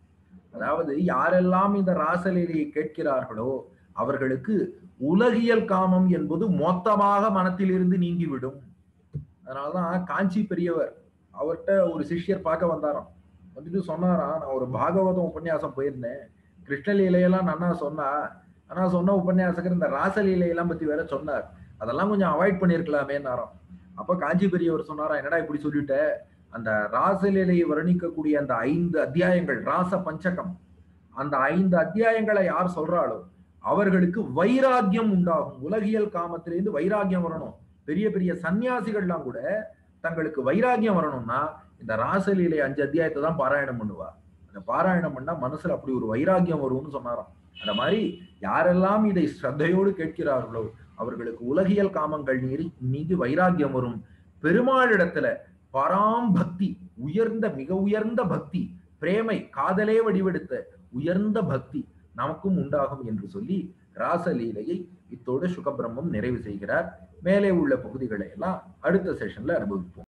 அதாவது யாரெல்லாம் இந்த ராசலீலையை கேட்கிறார்களோ அவர்களுக்கு உலகியல் காமம் என்பது மொத்தமாக மனத்திலிருந்து நீங்கிவிடும் அதனாலதான் காஞ்சி பெரியவர் அவர்கிட்ட ஒரு சிஷ்யர் பார்க்க வந்தாராம் வந்துட்டு சொன்னாராம் நான் ஒரு பாகவதம் உபன்யாசம் போயிருந்தேன் கிருஷ்ணலீலையெல்லாம் நன்னா சொன்னா ஆனா சொன்ன உபன்யாசகர் இந்த ராசலீலையெல்லாம் பத்தி வேற சொன்னார் அதெல்லாம் கொஞ்சம் அவாய்ட் பண்ணிருக்கலாமேன்னாராம் அப்ப காஞ்சி பெரியவர் சொன்னாரா என்னடா இப்படி சொல்லிட்ட அந்த ராசலீலையை வர்ணிக்கக்கூடிய அந்த ஐந்து அத்தியாயங்கள் ராச பஞ்சகம் அந்த ஐந்து அத்தியாயங்களை யார் சொல்றாளோ அவர்களுக்கு வைராக்கியம் உண்டாகும் உலகியல் காமத்திலிருந்து வைராக்கியம் வரணும் பெரிய பெரிய சன்னியாசிகள்லாம் கூட தங்களுக்கு வைராக்கியம் வரணும்னா இந்த ராசலீலை அஞ்சு அத்தியாயத்தை தான் பாராயணம் பண்ணுவா அந்த பாராயணம் பண்ணா மனசுல அப்படி ஒரு வைராக்கியம் வரும்னு சொன்னாராம் அந்த மாதிரி யாரெல்லாம் இதை ஸ்ரத்தையோடு கேட்கிறார்களோ அவர்களுக்கு உலகியல் காமங்கள் நீரி நீங்கி வைராக்கியம் வரும் பெருமாளிடத்துல பராம் பக்தி உயர்ந்த மிக உயர்ந்த பக்தி பிரேமை காதலே வடிவெடுத்த உயர்ந்த பக்தி நமக்கும் உண்டாகும் என்று சொல்லி ராசலீலையை இத்தோடு சுகபிரம்மம் நிறைவு செய்கிறார் மேலே உள்ள பகுதிகளை எல்லாம் அடுத்த செஷன்ல அனுபவிப்போம்